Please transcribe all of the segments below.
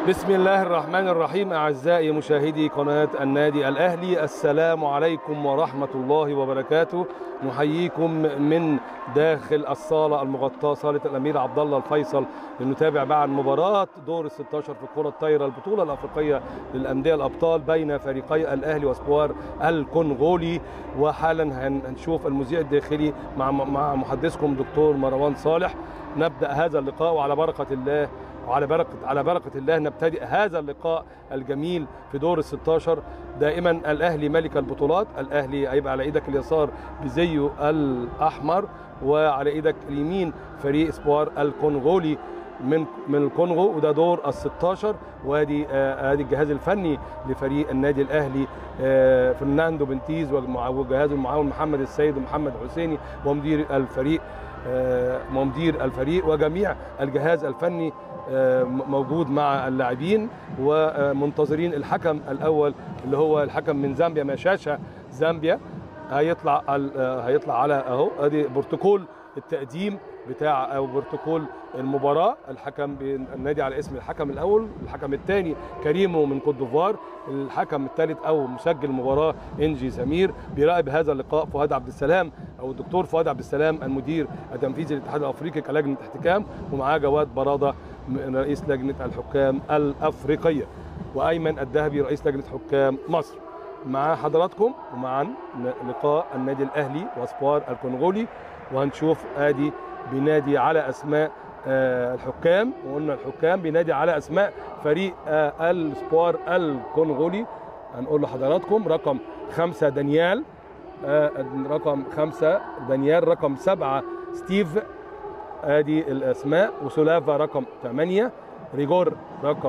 بسم الله الرحمن الرحيم أعزائي مشاهدي قناة النادي الأهلي السلام عليكم ورحمة الله وبركاته نحييكم من داخل الصالة المغطاة صالة الأمير عبد الله الفيصل لنتابع بعد مباراة دور ال 16 في الكرة الطايرة البطولة الأفريقية للأندية الأبطال بين فريقي الأهلي وسبوار الكونغولي وحالا هنشوف المذيع الداخلي مع مع محدثكم دكتور مروان صالح نبدأ هذا اللقاء وعلى بركة الله وعلى بركة على بركة الله نبتدئ هذا اللقاء الجميل في دور ال 16 دائما الأهلي ملك البطولات الأهلي هيبقى على إيدك اليسار بزيه الأحمر وعلى إيدك اليمين فريق سبوار الكونغولي من من الكونغو وده دور ال 16 وادي آه ادي الجهاز الفني لفريق النادي الاهلي آه فرناندو بنتيز وجهازه المعاون محمد السيد ومحمد حسيني ومدير الفريق آه ومدير الفريق وجميع الجهاز الفني موجود مع اللاعبين ومنتظرين الحكم الاول اللي هو الحكم من زامبيا مشاشة زامبيا هيطلع هيطلع على اهو ادي بروتوكول التقديم بتاع او بروتوكول المباراه الحكم النادي على اسم الحكم الاول الحكم الثاني كريمو من كوت ديفوار الحكم الثالث او مسجل المباراه انجي سمير بيراقب هذا اللقاء فؤاد عبد السلام او الدكتور فؤاد عبد السلام المدير التنفيذي للاتحاد الافريقي كلجنه احتكام ومعاه جواد براده رئيس لجنه الحكام الافريقيه وايمن الذهبي رئيس لجنه حكام مصر مع حضراتكم ومعا لقاء النادي الاهلي وسبوار الكونغولي وهنشوف ادي بينادي على اسماء الحكام وقلنا الحكام بينادي على اسماء فريق السبوار الكونغولي هنقول لحضراتكم رقم خمسة دانيال رقم خمسة دانيال رقم سبعة ستيف ادي الاسماء وسولافا رقم ثمانية ريجور رقم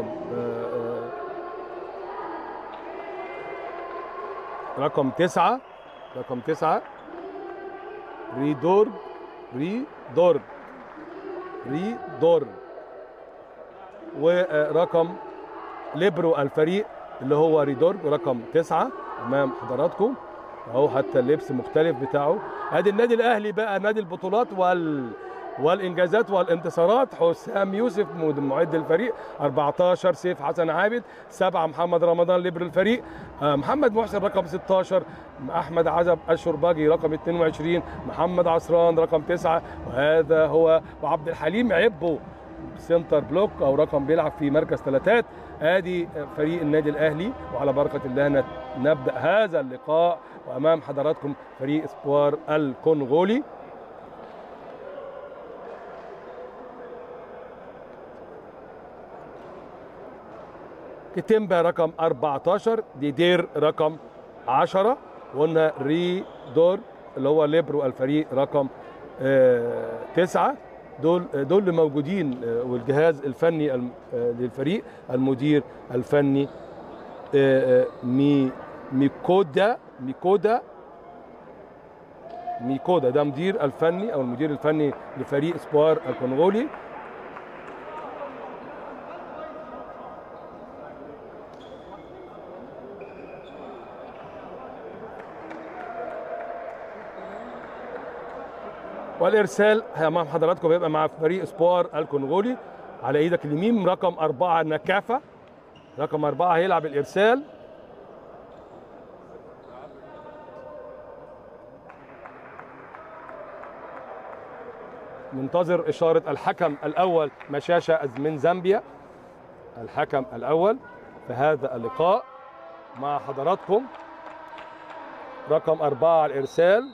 رقم تسعة رقم تسعة ريدور ريدور ريدور ورقم ليبرو الفريق اللي هو ريدور رقم تسعة امام حضراتكم اهو حتى اللبس مختلف بتاعه ادي النادي الاهلي بقى نادي البطولات وال والانجازات والانتصارات حسام يوسف معد الفريق 14 سيف حسن عابد 7 محمد رمضان ليبر الفريق محمد محسن رقم 16 احمد عزب الشرباجي رقم 22 محمد عصران رقم 9 وهذا هو وعبد الحليم عبو سنتر بلوك او رقم بيلعب في مركز ثلاثات ادي فريق النادي الاهلي وعلى بركه الله نبدا هذا اللقاء وامام حضراتكم فريق سبوار الكونغولي كتيمبا رقم 14 ديدير رقم 10 وقلنا ري دور اللي هو ليبرو الفريق رقم 9 دول دول اللي موجودين والجهاز الفني للفريق المدير الفني مي ميكودا ميكودا ميكودا ده مدير الفني او المدير الفني لفريق سبوار الكونغولي والارسال امام حضراتكم بيبقى مع فريق سبوار الكونغولي على ايدك اليمين رقم أربعة نكافة رقم أربعة هيلعب الإرسال منتظر إشارة الحكم الأول مشاشة من زامبيا الحكم الأول في هذا اللقاء مع حضراتكم رقم أربعة الإرسال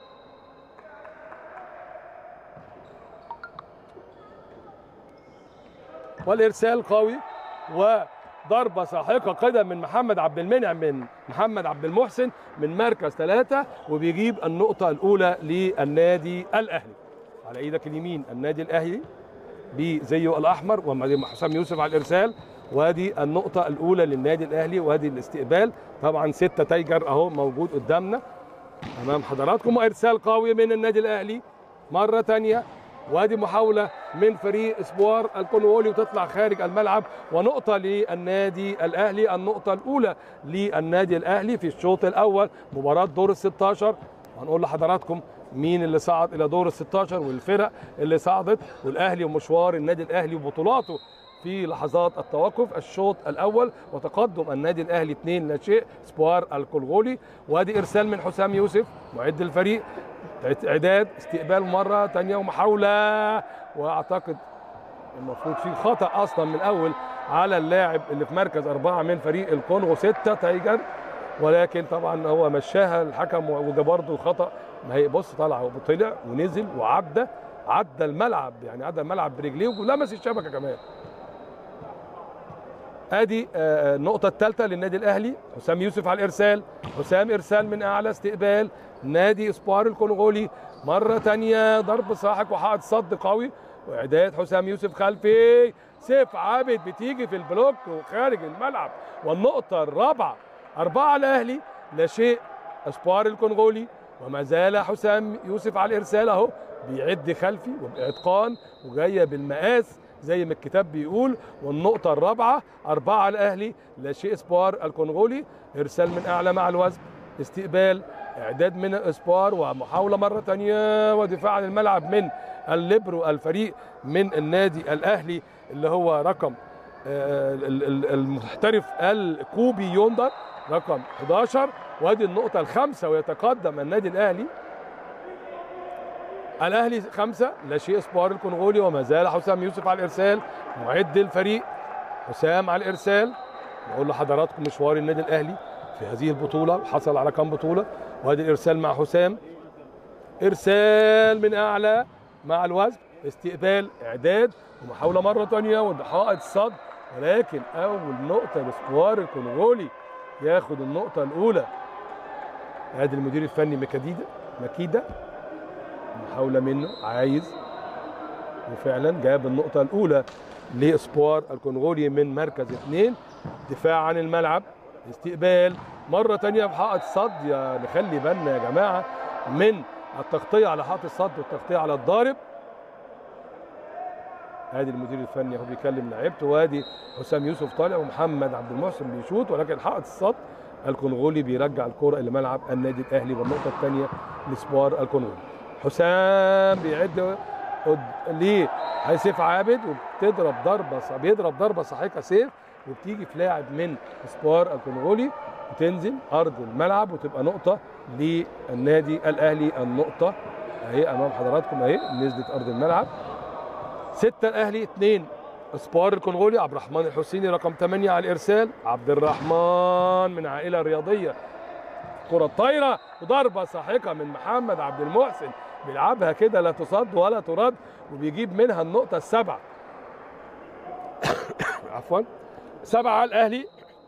والارسال قوي وضربه ساحقه قدم من محمد عبد المنعم من محمد عبد المحسن من مركز ثلاثه وبيجيب النقطه الاولى للنادي الاهلي على ايدك اليمين النادي الاهلي بزيه الاحمر وحسام يوسف على الارسال وادي النقطة الأولى للنادي الأهلي وادي الاستقبال طبعا ستة تايجر أهو موجود قدامنا أمام حضراتكم وإرسال قوي من النادي الأهلي مرة تانية وادي محاولة من فريق سبوار الكونغولي وتطلع خارج الملعب ونقطة للنادي الأهلي النقطة الأولى للنادي الأهلي في الشوط الأول مباراة دور ال 16 هنقول لحضراتكم مين اللي صعد إلى دور ال 16 والفرق اللي صعدت والأهلي ومشوار النادي الأهلي وبطولاته في لحظات التوقف الشوط الاول وتقدم النادي الاهلي 2 لا شيء سبوار الكونغولي وادي ارسال من حسام يوسف معد الفريق اعداد استقبال مره ثانيه ومحاوله واعتقد المفروض في خطا اصلا من الاول على اللاعب اللي في مركز اربعه من فريق الكونغو سته تايجر ولكن طبعا هو مشاها الحكم وده برضه خطا ما هي بص طلع وطلع ونزل وعدى عدى الملعب يعني عدى الملعب برجليه ولمس الشبكه كمان ادي آه، النقطه الثالثه للنادي الاهلي حسام يوسف على الارسال حسام ارسال من اعلى استقبال نادي اسبوار الكونغولي مره ثانيه ضرب ساحق وحائط صد قوي واعداد حسام يوسف خلفي سيف عابد بتيجي في البلوك وخارج الملعب والنقطه الرابعه اربعه الاهلي لا شيء اسبوار الكونغولي وما زال حسام يوسف على الارسال اهو بيعد خلفي وباتقان وجايه بالمقاس زي ما الكتاب بيقول والنقطة الرابعة أربعة الأهلي لا شيء اسبوار الكونغولي إرسال من أعلى مع الوزن استقبال إعداد من اسبوار ومحاولة مرة ثانية ودفاع عن الملعب من الليبرو الفريق من النادي الأهلي اللي هو رقم آه، ال- ال- المحترف الكوبي يوندر رقم 11 وادي النقطة الخامسة ويتقدم النادي الأهلي الاهلي خمسه لا شيء اسبوار الكونغولي وما زال حسام يوسف على الارسال معد الفريق حسام على الارسال بقول لحضراتكم مشوار النادي الاهلي في هذه البطوله حصل على كم بطوله وادي الارسال مع حسام ارسال من اعلى مع الوزن استقبال اعداد ومحاوله مره ثانيه وحائط صد ولكن اول نقطه لاسبوار الكونغولي ياخد النقطه الاولى ادي المدير الفني مكاديدا مكيده محاولة منه عايز وفعلا جاب النقطة الأولى لإسبوار الكونغولي من مركز اثنين دفاع عن الملعب استقبال مرة تانية في حائط صد يا نخلي بالنا يا جماعة من التغطية على حائط الصد والتغطية على الضارب ادي المدير الفني هو بيكلم لعيبته وادي حسام يوسف طالع ومحمد عبد المحسن بيشوط ولكن حائط الصد الكونغولي بيرجع الكرة الى ملعب النادي الاهلي والنقطة الثانية لسبوار الكونغولي حسام بيعد قد- ليه هاي سيف عابد وبتضرب ضربه ص- بيضرب ضربه ساحقه سيف وبتيجي في لاعب من سبوار الكونغولي وتنزل ارض الملعب وتبقى نقطه للنادي الاهلي النقطه اهي امام حضراتكم اهي نزلت ارض الملعب ستة الاهلي اثنين سبوار الكونغولي عبد الرحمن الحسيني رقم 8 على الارسال عبد الرحمن من عائله رياضيه كرة طايرة وضربة ساحقة من محمد عبد المحسن بيلعبها كده لا تصد ولا ترد وبيجيب منها النقطة السبعة عفوا سبعة على الأهلي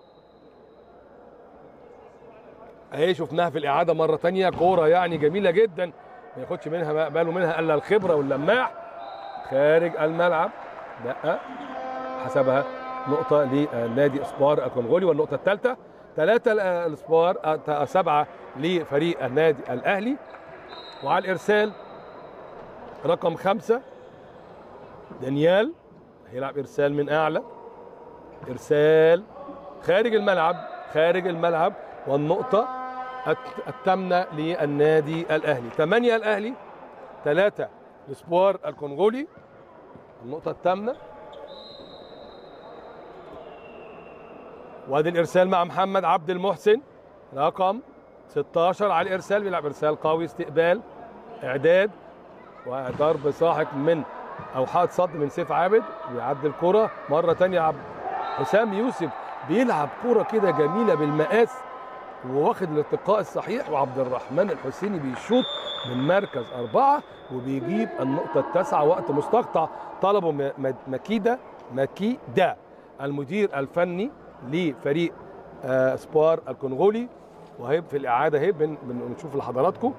اهي شفناها في الإعادة مرة تانية كورة يعني جميلة جدا ما ياخدش منها باله منها إلا الخبرة واللماح خارج الملعب لا حسبها نقطة لنادي اسبار الكونغولي والنقطة الثالثة ثلاثة الاسبار آه، سبعة لفريق النادي الأهلي وعلى الإرسال رقم خمسة دانيال هيلعب إرسال من أعلى إرسال خارج الملعب خارج الملعب والنقطة الت- الثامنة للنادي الأهلي ثمانية الأهلي ثلاثة لسبوار الكونغولي النقطة الثامنة وادي الارسال مع محمد عبد المحسن رقم 16 على الارسال بيلعب ارسال قوي استقبال اعداد وضرب ساحق من او حائط صد من سيف عابد ويعدي الكره مره تانية عبد حسام يوسف بيلعب كره كده جميله بالمقاس وواخد الارتقاء الصحيح وعبد الرحمن الحسيني بيشوط من مركز أربعة وبيجيب النقطة التاسعة وقت مستقطع طلبه م- م- مكيدة مكيدة المدير الفني لفريق آه، سبوار الكونغولي وهي في الإعادة اهي بن- بن- بنشوف لحضراتكم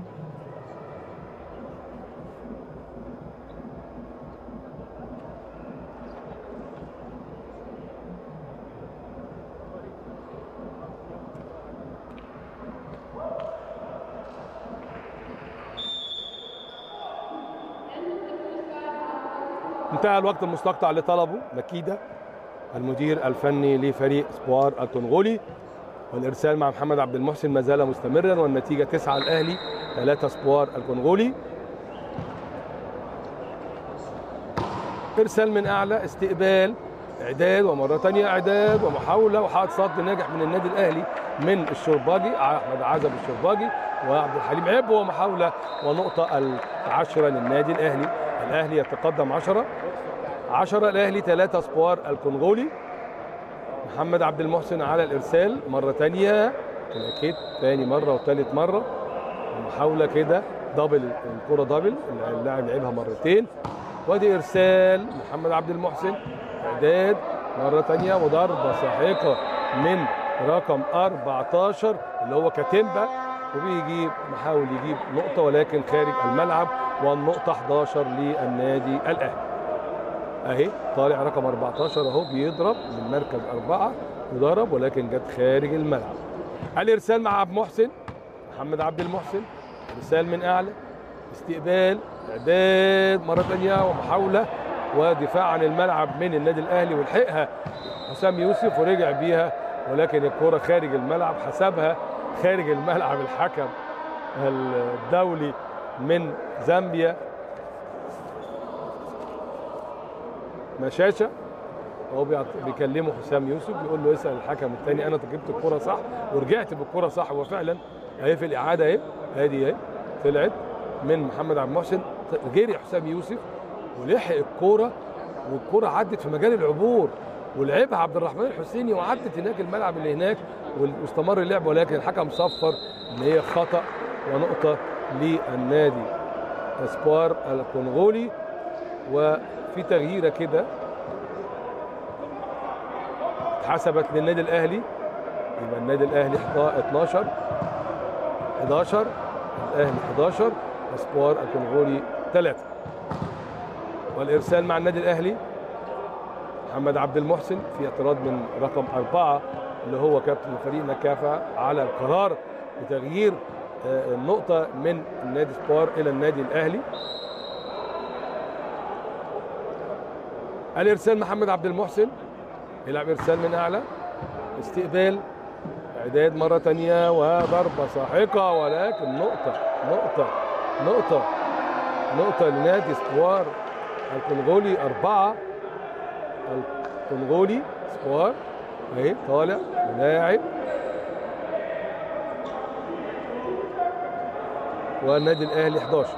انتهى الوقت المستقطع اللي طلبه مكيدة المدير الفني لفريق سبوار الكونغولي والارسال مع محمد عبد المحسن ما زال مستمرا والنتيجه 9 الاهلي 3 سبوار الكونغولي ارسال من اعلى استقبال اعداد ومره ثانيه اعداد ومحاوله وحاطط صد ناجح من النادي الاهلي من الشرباجي احمد عزب الشرباجي وعبد الحليم عب ومحاوله ونقطه العشره للنادي الاهلي الاهلي يتقدم 10 10 الاهلي 3 سبوار الكونغولي محمد عبد المحسن على الارسال مره ثانيه كلاكيت ثاني مره وثالث مره محاوله كده دبل الكره دبل اللاعب لعبها مرتين وادي ارسال محمد عبد المحسن اعداد مره ثانيه وضربه ساحقه من رقم 14 اللي هو كاتيمبا وبيجيب محاول يجيب نقطه ولكن خارج الملعب والنقطه 11 للنادي الاهلي اهي طالع رقم 14 اهو بيضرب من مركز اربعه وضرب ولكن جت خارج الملعب الارسال مع عبد محسن محمد عبد المحسن ارسال من اعلى استقبال اعداد مره ثانيه ومحاوله ودفاع عن الملعب من النادي الاهلي ولحقها حسام يوسف ورجع بيها ولكن الكره خارج الملعب حسبها خارج الملعب الحكم الدولي من زامبيا مشاشه هو بيكلمه حسام يوسف بيقول له اسال الحكم الثاني انا جبت الكره صح ورجعت بالكره صح وفعلا اهي في الاعاده اهي ادي اهي طلعت من محمد عبد المحسن جري حسام يوسف ولحق الكوره والكوره عدت في مجال العبور ولعبها عبد الرحمن الحسيني وعدت هناك الملعب اللي هناك واستمر اللعب ولكن الحكم صفر ان هي خطا ونقطه للنادي اسبوار الكونغولي وفي تغييره كده اتحسبت للنادي الاهلي يبقى النادي الاهلي 12 11 الاهلي 11 اسبوار الكونغولي 3 والارسال مع النادي الاهلي محمد عبد المحسن في اعتراض من رقم أربعة اللي هو كابتن الفريق نكافة على القرار بتغيير النقطة من النادي سبور إلى النادي الأهلي الإرسال محمد عبد المحسن يلعب إرسال من أعلى استقبال إعداد مرة تانية وضربة ساحقة ولكن نقطة نقطة نقطة نقطة لنادي سبوار الكونغولي أربعة الكونغولي سبوار اهي طالع ولاعب والنادي الاهلي 11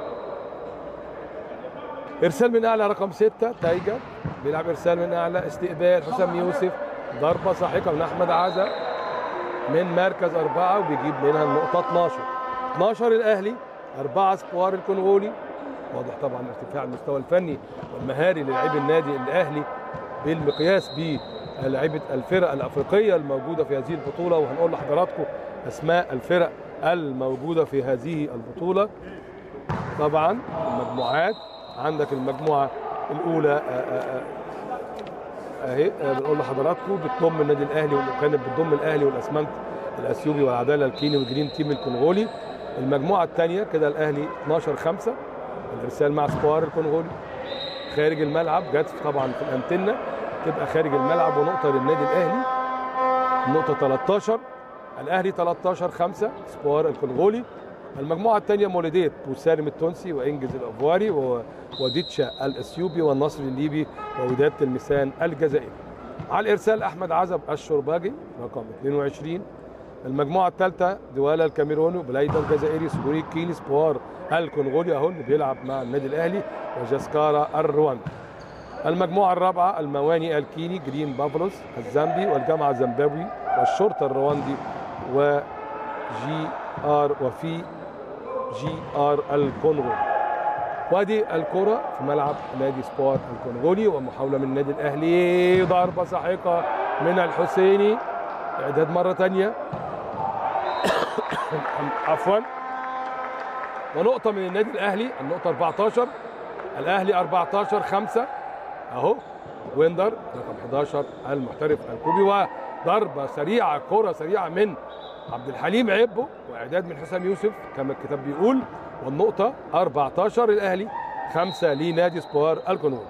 ارسال من اعلى رقم 6 تايجر بيلعب ارسال من اعلى استقبال حسام يوسف ضربه ساحقه من احمد عزا من مركز اربعه وبيجيب منها النقطه 12 12 الاهلي أربعة سبوار الكونغولي واضح طبعا ارتفاع المستوى الفني والمهاري للاعبي النادي الاهلي بالمقياس بلاعيبه الفرق الافريقيه الموجوده في هذه البطوله وهنقول لحضراتكم اسماء الفرق الموجوده في هذه البطوله طبعا المجموعات عندك المجموعه الاولى اهي بنقول لحضراتكم بتضم النادي الاهلي وكانت بتضم الاهلي والاسمنت الاثيوبي والعداله الكيني والجرين تيم الكونغولي المجموعه الثانيه كده الاهلي 12 5 الارسال مع سبوار الكونغولي خارج الملعب جت طبعا في الانتنه تبقى خارج الملعب ونقطه للنادي الاهلي النقطه 13 الاهلي 13 5 سبوار الكونغولي المجموعه الثانيه مولوديت بوسالم التونسي وانجز الافواري وديتشا الاثيوبي والنصر الليبي ووداد تلمسان الجزائري على الارسال احمد عزب الشرباجي رقم 22 المجموعه الثالثه دوالا الكاميروني وبلايدا الجزائري سبوري كيني سبوار الكونغولي اهو اللي بيلعب مع النادي الاهلي وجاسكارا الرواندي المجموعة الرابعة المواني الكيني جرين بافلوس الزامبي والجامعة الزيمبابوي والشرطة الرواندي وجي ار وفي جي ار الكونغو وادي الكرة في ملعب نادي سبور الكونغولي ومحاولة من النادي الأهلي ضربة ساحقة من الحسيني إعداد مرة تانية عفوا ونقطة من النادي الأهلي النقطة 14 الأهلي 14 5 اهو ويندر رقم 11 المحترف الكوبي وضربه سريعه كره سريعه من عبد الحليم عبو واعداد من حسام يوسف كما الكتاب بيقول والنقطه 14 الاهلي خمسه لنادي سبوار الكونغولي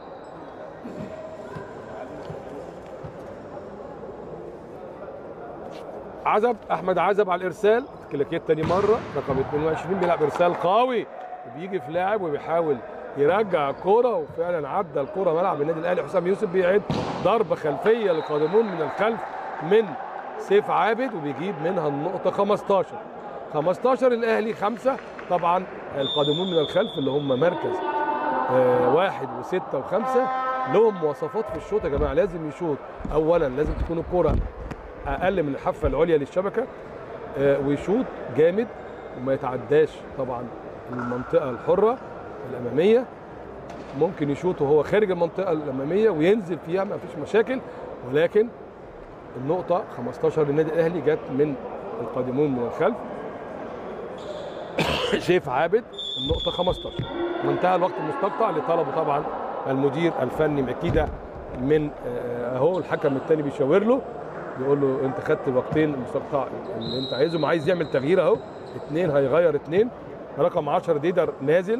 عزب احمد عزب على الارسال كلاكيت تاني مره رقم 22 بيلعب ارسال قوي وبيجي في لاعب وبيحاول يرجع الكوره وفعلا عدى الكوره ملعب النادي الاهلي حسام يوسف بيعد ضربه خلفيه للقادمون من الخلف من سيف عابد وبيجيب منها النقطه 15 15 الاهلي خمسه طبعا القادمون من الخلف اللي هم مركز آه واحد وسته وخمسه لهم مواصفات في الشوط يا جماعه لازم يشوط اولا لازم تكون الكوره اقل من الحافه العليا للشبكه آه ويشوط جامد وما يتعداش طبعا المنطقه الحره الاماميه ممكن يشوط وهو خارج المنطقه الاماميه وينزل فيها ما فيش مشاكل ولكن النقطه 15 للنادي الاهلي جت من القادمون من الخلف شيف عابد النقطه 15 وانتهى الوقت المستقطع اللي طلبه طبعا المدير الفني مكيده من اهو الحكم الثاني بيشاور له بيقول له انت خدت الوقتين المستقطع اللي انت عايزهم عايز يعمل تغيير اهو اثنين هيغير اثنين رقم 10 ديدر نازل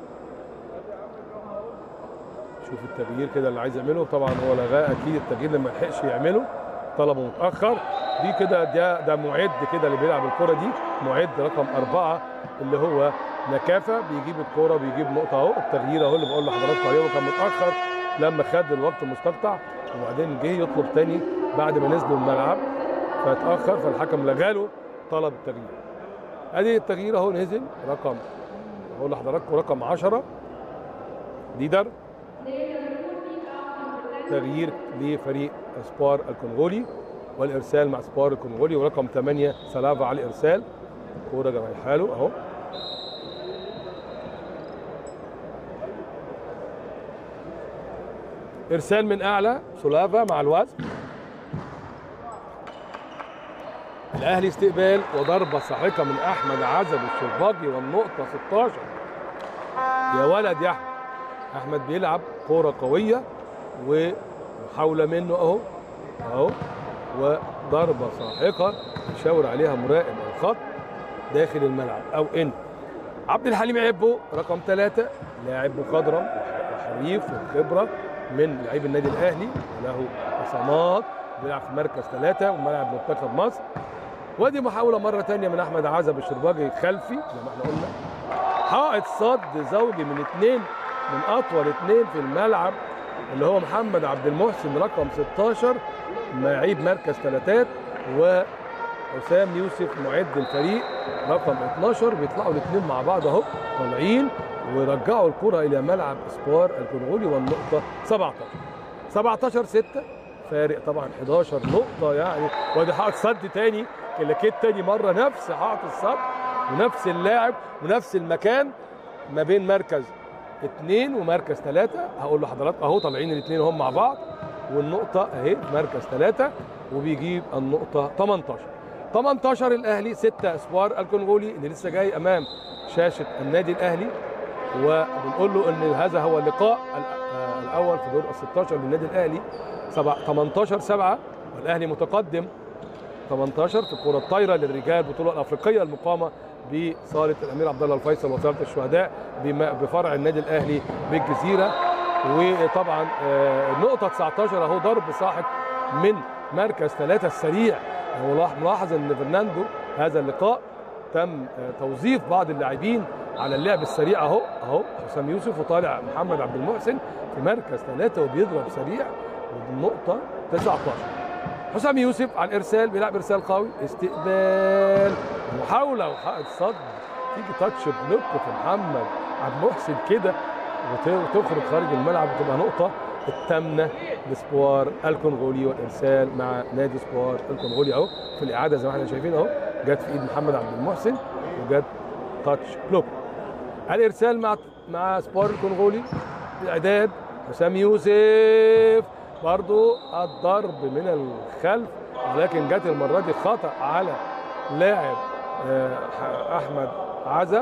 شوف التغيير كده اللي عايز يعمله طبعا هو لغاه اكيد التغيير اللي ما لحقش يعمله طلبه متاخر دي كده ده ده معد كده اللي بيلعب الكره دي معد رقم أربعة اللي هو نكافه بيجيب الكوره بيجيب نقطه اهو التغيير اهو اللي بقول لحضراتكم عليه وكان متاخر لما خد الوقت المستقطع وبعدين جه يطلب تاني بعد ما نزلوا الملعب فاتاخر فالحكم لغاله طلب التغيير ادي التغيير اهو نزل رقم اقول لحضراتكم رقم 10 ليدر تغيير لفريق سبار الكونغولي والارسال مع سبار الكونغولي ورقم 8 سلافا على الارسال كوره رايحه له اهو ارسال من اعلى سلافا مع الوزن الاهلي استقبال وضربه ساحقه من احمد عزب الشرباجي والنقطه 16 يا ولد يا احمد احمد بيلعب كوره قويه ومحاوله منه اهو اهو وضربه ساحقه يشاور عليها مراقب الخط داخل الملعب او ان عبد الحليم عبو رقم ثلاثة لاعب مخضرم وحريف وخبرة من لعيب النادي الأهلي وله بصمات بيلعب في مركز ثلاثة وملعب منتخب مصر ودي محاولة مرة تانية من أحمد عزب الشرباجي خلفي زي ما احنا قلنا حائط صد زوجي من اثنين من أطول اثنين في الملعب اللي هو محمد عبد المحسن رقم 16 لعيب مركز ثلاثات وحسام يوسف معد الفريق رقم 12 بيطلعوا الاثنين مع بعض اهو طالعين ويرجعوا الكرة إلى ملعب اسبوار الكونغولي والنقطة 17 17 6 فارق طبعا 11 نقطة يعني وادي حائط صد تاني كلاكيت تاني مرة نفس حائط الصد ونفس اللاعب ونفس المكان ما بين مركز اثنين ومركز ثلاثة هقول لحضراتكم اهو طالعين الاثنين هم مع بعض والنقطة اهي مركز ثلاثة وبيجيب النقطة 18 18 الاهلي 6 اسوار الكونغولي اللي لسه جاي امام شاشة النادي الاهلي وبنقول له ان هذا هو اللقاء الاول في دور ال 16 للنادي الاهلي 18 7 والاهلي متقدم 18 في الكرة الطايرة للرجال البطولة الافريقية المقامة بصالة الامير عبد الله الفيصل وصالة الشهداء بفرع النادي الاهلي بالجزيرة وطبعا نقطة 19 اهو ضرب ساحق من مركز ثلاثة السريع ملاحظ ان فرناندو هذا اللقاء تم توظيف بعض اللاعبين على اللعب السريع اهو اهو حسام يوسف وطالع محمد عبد المحسن في مركز ثلاثة وبيضرب سريع والنقطة 19 حسام يوسف على الارسال بيلعب ارسال قوي استقبال محاولة وحائط صد تيجي تاتش بلوك في محمد عبد المحسن كده وتخرج خارج الملعب وتبقى نقطة الثامنة لسبوار الكونغولي والارسال مع نادي سبوار الكونغولي اهو في الاعادة زي ما احنا شايفين اهو جت في ايد محمد عبد المحسن وجت تاتش بلوك الارسال مع مع سبوار الكونغولي الاعداد حسام يوسف برضو الضرب من الخلف ولكن جت المره دي خطا على لاعب احمد عزب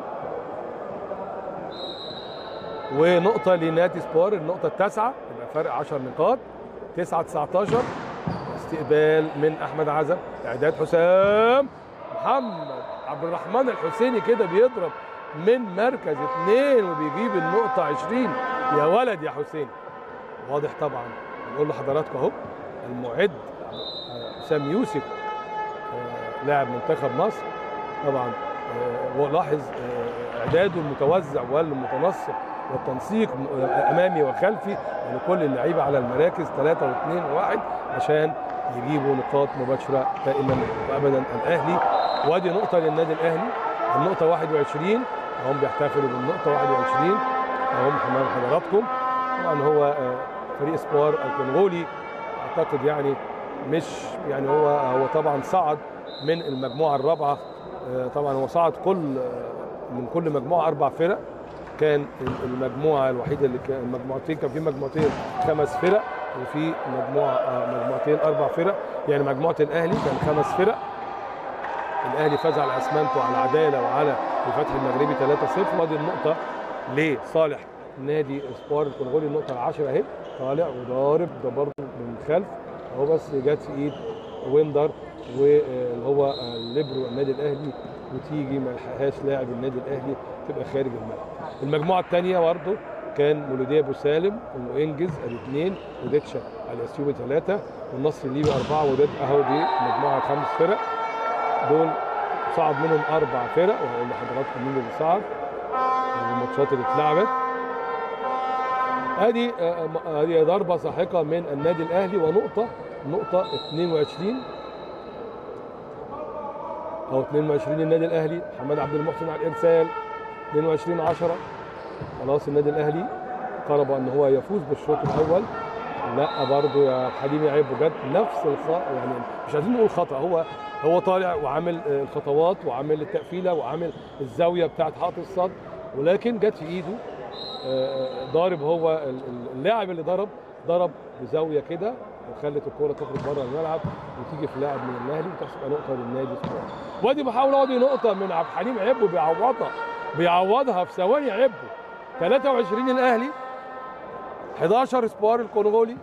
ونقطه لنادي سبور النقطه التاسعه يبقى فرق 10 نقاط 9 19 استقبال من احمد عزب اعداد حسام محمد عبد الرحمن الحسيني كده بيضرب من مركز اثنين وبيجيب النقطه 20 يا ولد يا حسين واضح طبعا بنقول لحضراتكم اهو المعد حسام يوسف لاعب منتخب مصر طبعا لاحظ اعداده المتوزع والمتنصب والتنسيق امامي وخلفي لكل اللعيبه على المراكز 3 و2 و1 عشان يجيبوا نقاط مباشره دائما وابدا الاهلي وادي نقطه للنادي الاهلي النقطه 21 هم بيحتفلوا بالنقطه 21 اهم امام حضراتكم طبعا هو فريق سبار الكونغولي اعتقد يعني مش يعني هو هو طبعا صعد من المجموعه الرابعه طبعا هو صعد كل من كل مجموعه اربع فرق كان المجموعه الوحيده اللي كان المجموعتين كان في مجموعتين خمس فرق وفي مجموعه مجموعتين اربع فرق يعني مجموعه الاهلي كان خمس فرق الاهلي فاز على اسمنتو وعلى عداله وعلى الفتح المغربي 3-0 وادي النقطه لصالح نادي سبار الكونغولي النقطه العاشره اهي طالع وضارب ده برضه من الخلف اهو بس جت في ايد ويندر واللي هو الليبرو النادي الاهلي وتيجي ما يلحقهاش لاعب النادي الاهلي تبقى خارج الملعب. المجموعه الثانيه برضه كان مولوديه ابو سالم وانجز ادي اثنين وديتشا الاثيوبي ثلاثه والنصر الليبي اربعه وديت اهو دي مجموعه خمس فرق دول صعد منهم اربع فرق وهقول لحضراتكم مين اللي صعد الماتشات اللي اتلعبت ادي ادي ضربه ساحقه من النادي الاهلي ونقطه نقطه 22 او 22 النادي الاهلي محمد عبد المحسن على الارسال 22 10 خلاص النادي الاهلي قرب ان هو يفوز بالشوط الاول لا برضه يا حليمي عيب بجد نفس الخطا يعني مش عايزين نقول خطا هو هو طالع وعامل الخطوات وعامل التقفيله وعامل الزاويه بتاعت حائط الصد ولكن جت في ايده ضارب هو اللاعب اللي ضرب ضرب بزاويه كده وخلت الكوره تخرج بره الملعب وتيجي في لاعب من الاهلي وتحسب نقطه للنادي سبور وادي محاوله وادي نقطه من عبد الحليم عبو بيعوضها بيعوضها في ثواني عبو 23 الاهلي 11 سبار الكونغولي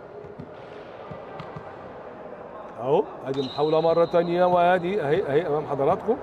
اهو ادي محاوله مره ثانيه وادي اهي اهي امام حضراتكم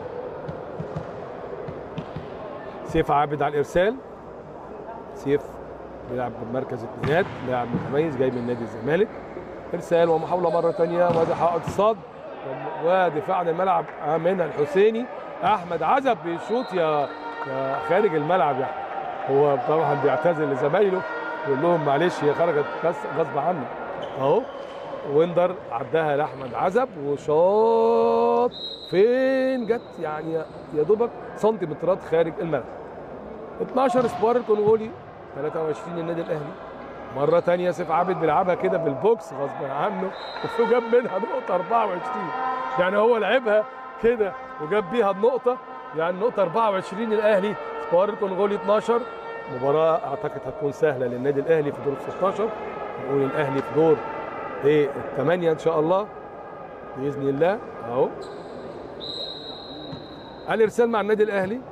سيف عابد على الارسال سيف بيلعب بمركز اثنينات لاعب متميز جاي من نادي الزمالك ارسال ومحاوله مره ثانيه وادي حائط صد ودفاع عن الملعب من الحسيني احمد عزب بيشوط يا يا خارج الملعب يعني هو طبعا بيعتذر لزمايله يقول لهم معلش هي خرجت بس غصب عني اهو ويندر عداها لاحمد عزب وشاط فين جت يعني يا دوبك سنتيمترات خارج الملعب 12 سبار الكونغولي 23 النادي الاهلي مره ثانيه سيف عابد بيلعبها كده بالبوكس غصب عنه وجاب منها نقطه 24 يعني هو لعبها كده وجاب بيها النقطه يعني نقطه 24 الاهلي سبار الكونغولي 12 مباراه اعتقد هتكون سهله للنادي الاهلي في دور ال 16 نقول الاهلي في دور ايه الثمانيه ان شاء الله باذن الله اهو الارسال مع النادي الاهلي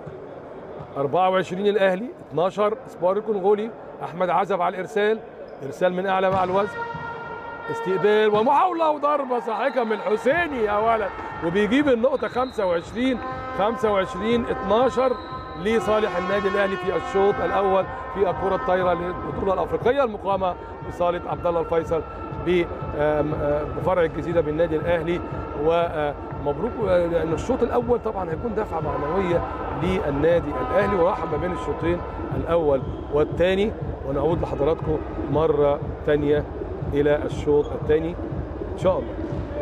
24 الاهلي 12 سبار الكونغولي احمد عزب على الارسال ارسال من اعلى مع الوزن استقبال ومحاوله وضربه ساحقه من الحسيني يا ولد وبيجيب النقطه 25 25 12 لصالح النادي الاهلي في الشوط الاول في الكره الطايره للبطوله الافريقيه المقامه بصاله عبد الله الفيصل بفرع الجزيره بالنادي الاهلي ومبروك لان الشوط الاول طبعا هيكون دفعه معنويه للنادي الاهلي وراحه ما بين الشوطين الاول والثاني ونعود لحضراتكم مره ثانيه الى الشوط الثاني ان شاء الله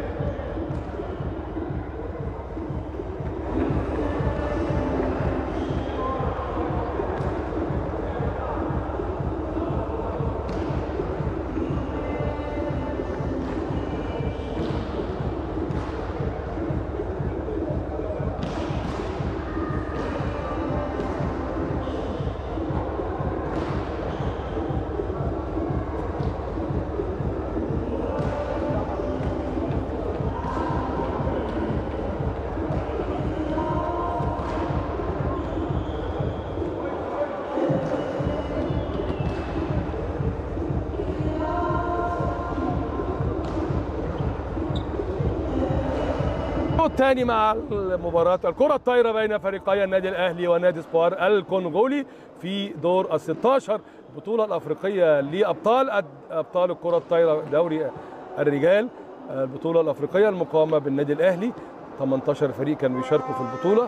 الثاني مع المباراة الكرة الطايرة بين فريقي النادي الأهلي ونادي سبار الكونغولي في دور ال 16 البطولة الأفريقية لأبطال أبطال الكرة الطايرة دوري الرجال البطولة الأفريقية المقامة بالنادي الأهلي 18 فريق كانوا بيشاركوا في البطولة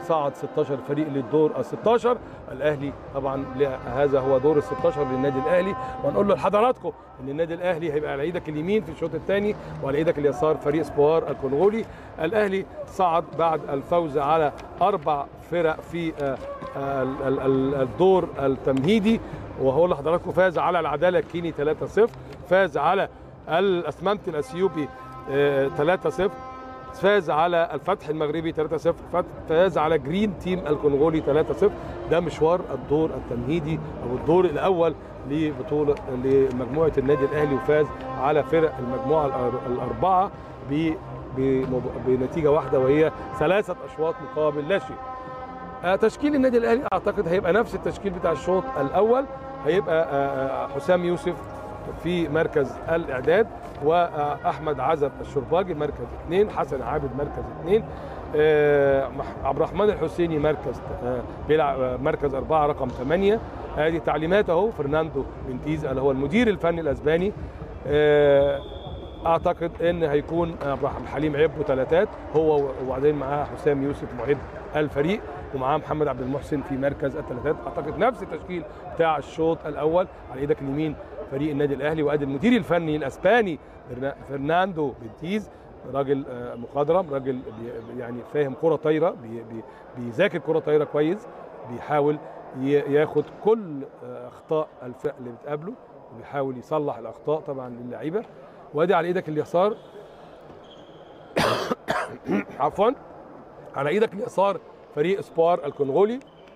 صعد 16 فريق للدور ال 16 الاهلي طبعا له- هذا هو دور ال 16 للنادي الاهلي وهنقول لحضراتكم ان النادي الاهلي هيبقى على ايدك اليمين في الشوط الثاني وعلى ايدك اليسار فريق سبوار الكونغولي الاهلي صعد بعد الفوز على اربع فرق في آه، آه، ال- ال- ال- الدور التمهيدي وهقول لحضراتكم فاز على العداله الكيني 3-0 فاز على الاسمنت الاثيوبي آه، 3-0 فاز على الفتح المغربي 3-0 فت- فاز على جرين تيم الكونغولي 3-0 ده مشوار الدور التمهيدي او الدور الاول لبطوله لمجموعه النادي الاهلي وفاز على فرق المجموعه الأر- الاربعه ب- بمب- بنتيجه واحده وهي ثلاثه اشواط مقابل لا شيء. آه، تشكيل النادي الاهلي اعتقد هيبقى نفس التشكيل بتاع الشوط الاول هيبقى آه، آه، حسام يوسف في مركز الاعداد واحمد عزب الشرباجي مركز اثنين حسن عابد مركز اثنين آه، مح- عبد الرحمن الحسيني مركز آه، بيلعب آه، مركز اربعه رقم ثمانيه ادي تعليمات اهو فرناندو بنتيز اللي هو المدير الفني الاسباني آه، اعتقد ان هيكون عبد الرحمن حليم عبده ثلاثات هو وبعدين معاه حسام يوسف معد الفريق ومعاه محمد عبد المحسن في مركز الثلاثات اعتقد نفس التشكيل بتاع الشوط الاول على ايدك اليمين فريق النادي الاهلي وادي المدير الفني الاسباني فرنا- فرناندو بنتيز راجل آه، مخضرم راجل بي- يعني فاهم كره طايره بي- بي- بيذاكر كره طايره كويس بيحاول ي- ياخد كل آه، اخطاء الفرق اللي بتقابله وبيحاول يصلح الاخطاء طبعا للعيبه وادي على ايدك اليسار عفوا على ايدك اليسار فريق سبار الكونغولي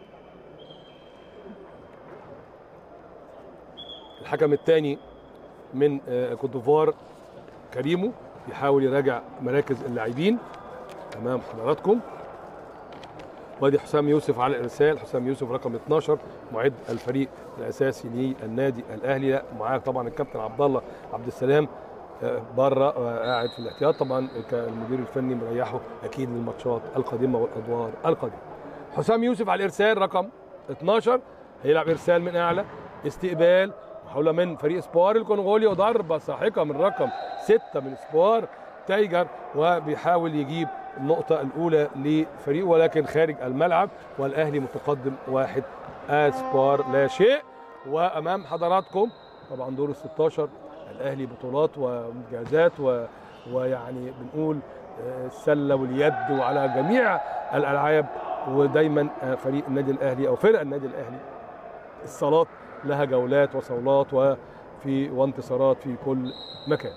الحكم الثاني من آه، كوت ديفوار كريمو بيحاول يراجع مراكز اللاعبين امام حضراتكم وادي حسام يوسف على الارسال حسام يوسف رقم 12 معد الفريق الاساسي للنادي الاهلي لا معاه طبعا الكابتن عبد الله عبد السلام آه، بره آه، قاعد في الاحتياط طبعا المدير الفني مريحه اكيد للماتشات القادمه والادوار القادمه حسام يوسف على الارسال رقم 12 هيلعب ارسال من اعلى استقبال محاوله من فريق سبوار الكونغولي وضربه ساحقه من رقم 6 من سبوار تايجر وبيحاول يجيب النقطة الأولى لفريقه ولكن خارج الملعب والأهلي متقدم واحد أسبار لا شيء وأمام حضراتكم طبعا دور ال 16 الأهلي بطولات وإنجازات و... ويعني بنقول آه، السلة واليد وعلى جميع الألعاب ودايما آه، فريق النادي الأهلي أو فرق النادي الأهلي الصالات لها جولات وصولات وفي وانتصارات في كل مكان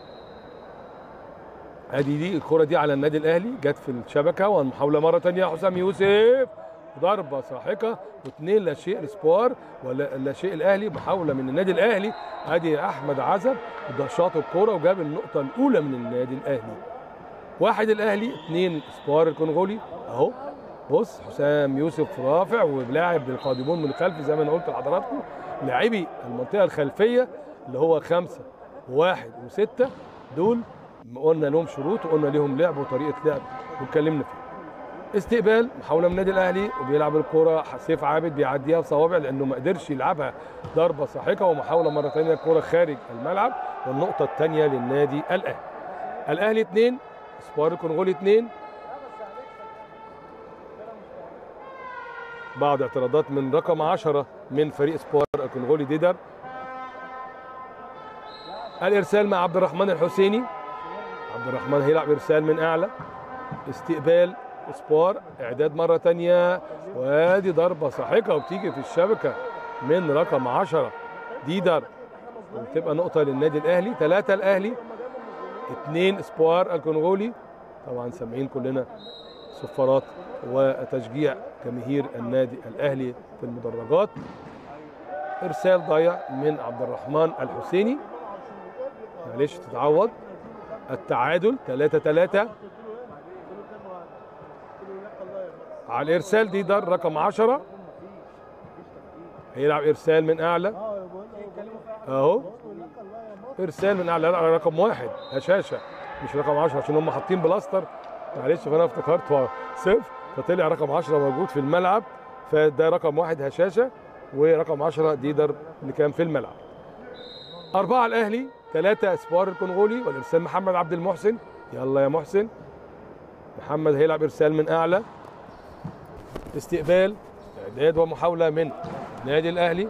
ادي دي الكرة دي على النادي الاهلي جت في الشبكه والمحاوله مره ثانيه حسام يوسف ضربه ساحقه واثنين لا شيء السبوار ولا لا شيء الاهلي محاوله من النادي الاهلي ادي احمد عزب ده شاط الكوره وجاب النقطه الاولى من النادي الاهلي واحد الاهلي اثنين سبوار الكونغولي اهو بص حسام يوسف رافع ولاعب للقادمون من الخلف زي ما انا قلت لحضراتكم لاعبي المنطقه الخلفيه اللي هو خمسه وواحد وسته دول قلنا لهم شروط وقلنا لهم لعب وطريقه لعب واتكلمنا فيه استقبال محاوله من النادي الاهلي وبيلعب الكره سيف عابد بيعديها بصوابع لانه ما قدرش يلعبها ضربه ساحقه ومحاوله مره ثانيه الكره خارج الملعب والنقطه الثانيه للنادي الاهلي الاهلي اثنين سبار الكونغولي اثنين بعض اعتراضات من رقم 10 من فريق سبار الكونغولي ديدر الارسال مع عبد الرحمن الحسيني عبد الرحمن هيلعب ارسال من اعلى استقبال سبار اعداد مره تانية وادي ضربه ساحقه وبتيجي في الشبكه من رقم 10 ديدر وتبقى نقطه للنادي الاهلي ثلاثه الاهلي اثنين سبوار الكونغولي طبعا سامعين كلنا صفارات وتشجيع جماهير النادي الاهلي في المدرجات ارسال ضايع من عبد الرحمن الحسيني معلش تتعوض التعادل 3 3 على الارسال دي ده رقم 10 هيلعب ارسال من اعلى اهو ارسال من اعلى لا، رقم واحد هشاشه مش رقم 10 عشان هم حاطين بلاستر معلش فانا افتكرت صفر فطلع رقم 10 موجود في الملعب فده رقم واحد هشاشه ورقم 10 ديدر اللي كان في الملعب أربعة الأهلي ثلاثة اسبوار الكونغولي والإرسال محمد عبد المحسن يلا يا محسن محمد هيلعب إرسال من أعلى استقبال اعداد ومحاوله من نادي الاهلي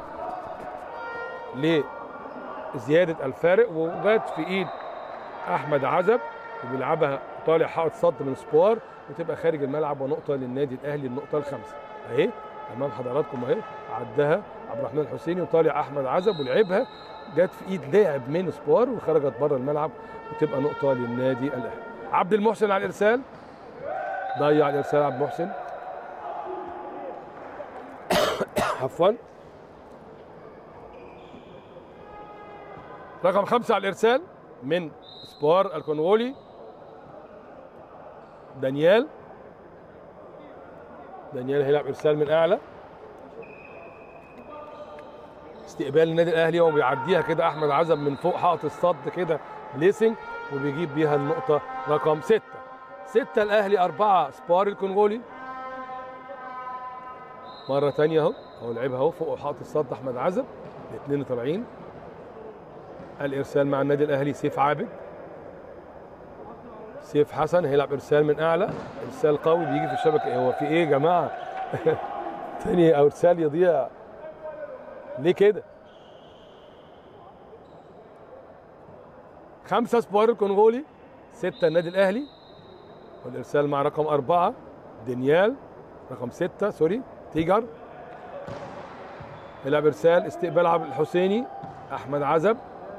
لزياده الفارق وجت في ايد احمد عزب وبيلعبها طالع حائط صد من سبوار وتبقى خارج الملعب ونقطه للنادي الاهلي النقطه الخامسه اهي امام حضراتكم اهي عدها عبد الرحمن الحسيني وطالع احمد عزب ولعبها جت في ايد لاعب من سبوار وخرجت بره الملعب وتبقى نقطه للنادي الاهلي عبد المحسن على الارسال ضيع الارسال عبد المحسن عفوا رقم خمسة على الإرسال من سبوار الكونغولي دانيال دانيال هيلعب إرسال من أعلى استقبال النادي الأهلي وبيعديها كده أحمد عزب من فوق حائط الصد كده بليسنج وبيجيب بيها النقطة رقم ستة ستة الأهلي أربعة سبوار الكونغولي مرة تانية أهو أهو لعبها أهو فوق حائط الصد أحمد عزب الاثنين طالعين الارسال مع النادي الاهلي سيف عابد سيف حسن هيلعب ارسال من اعلى ارسال قوي بيجي في الشبكه إيه هو في ايه يا جماعه تاني او ارسال يضيع ليه كده خمسة سبوار الكونغولي ستة النادي الأهلي والإرسال مع رقم أربعة دانيال رقم ستة سوري تيجر يلعب إرسال استقبال عبد الحسيني أحمد عزب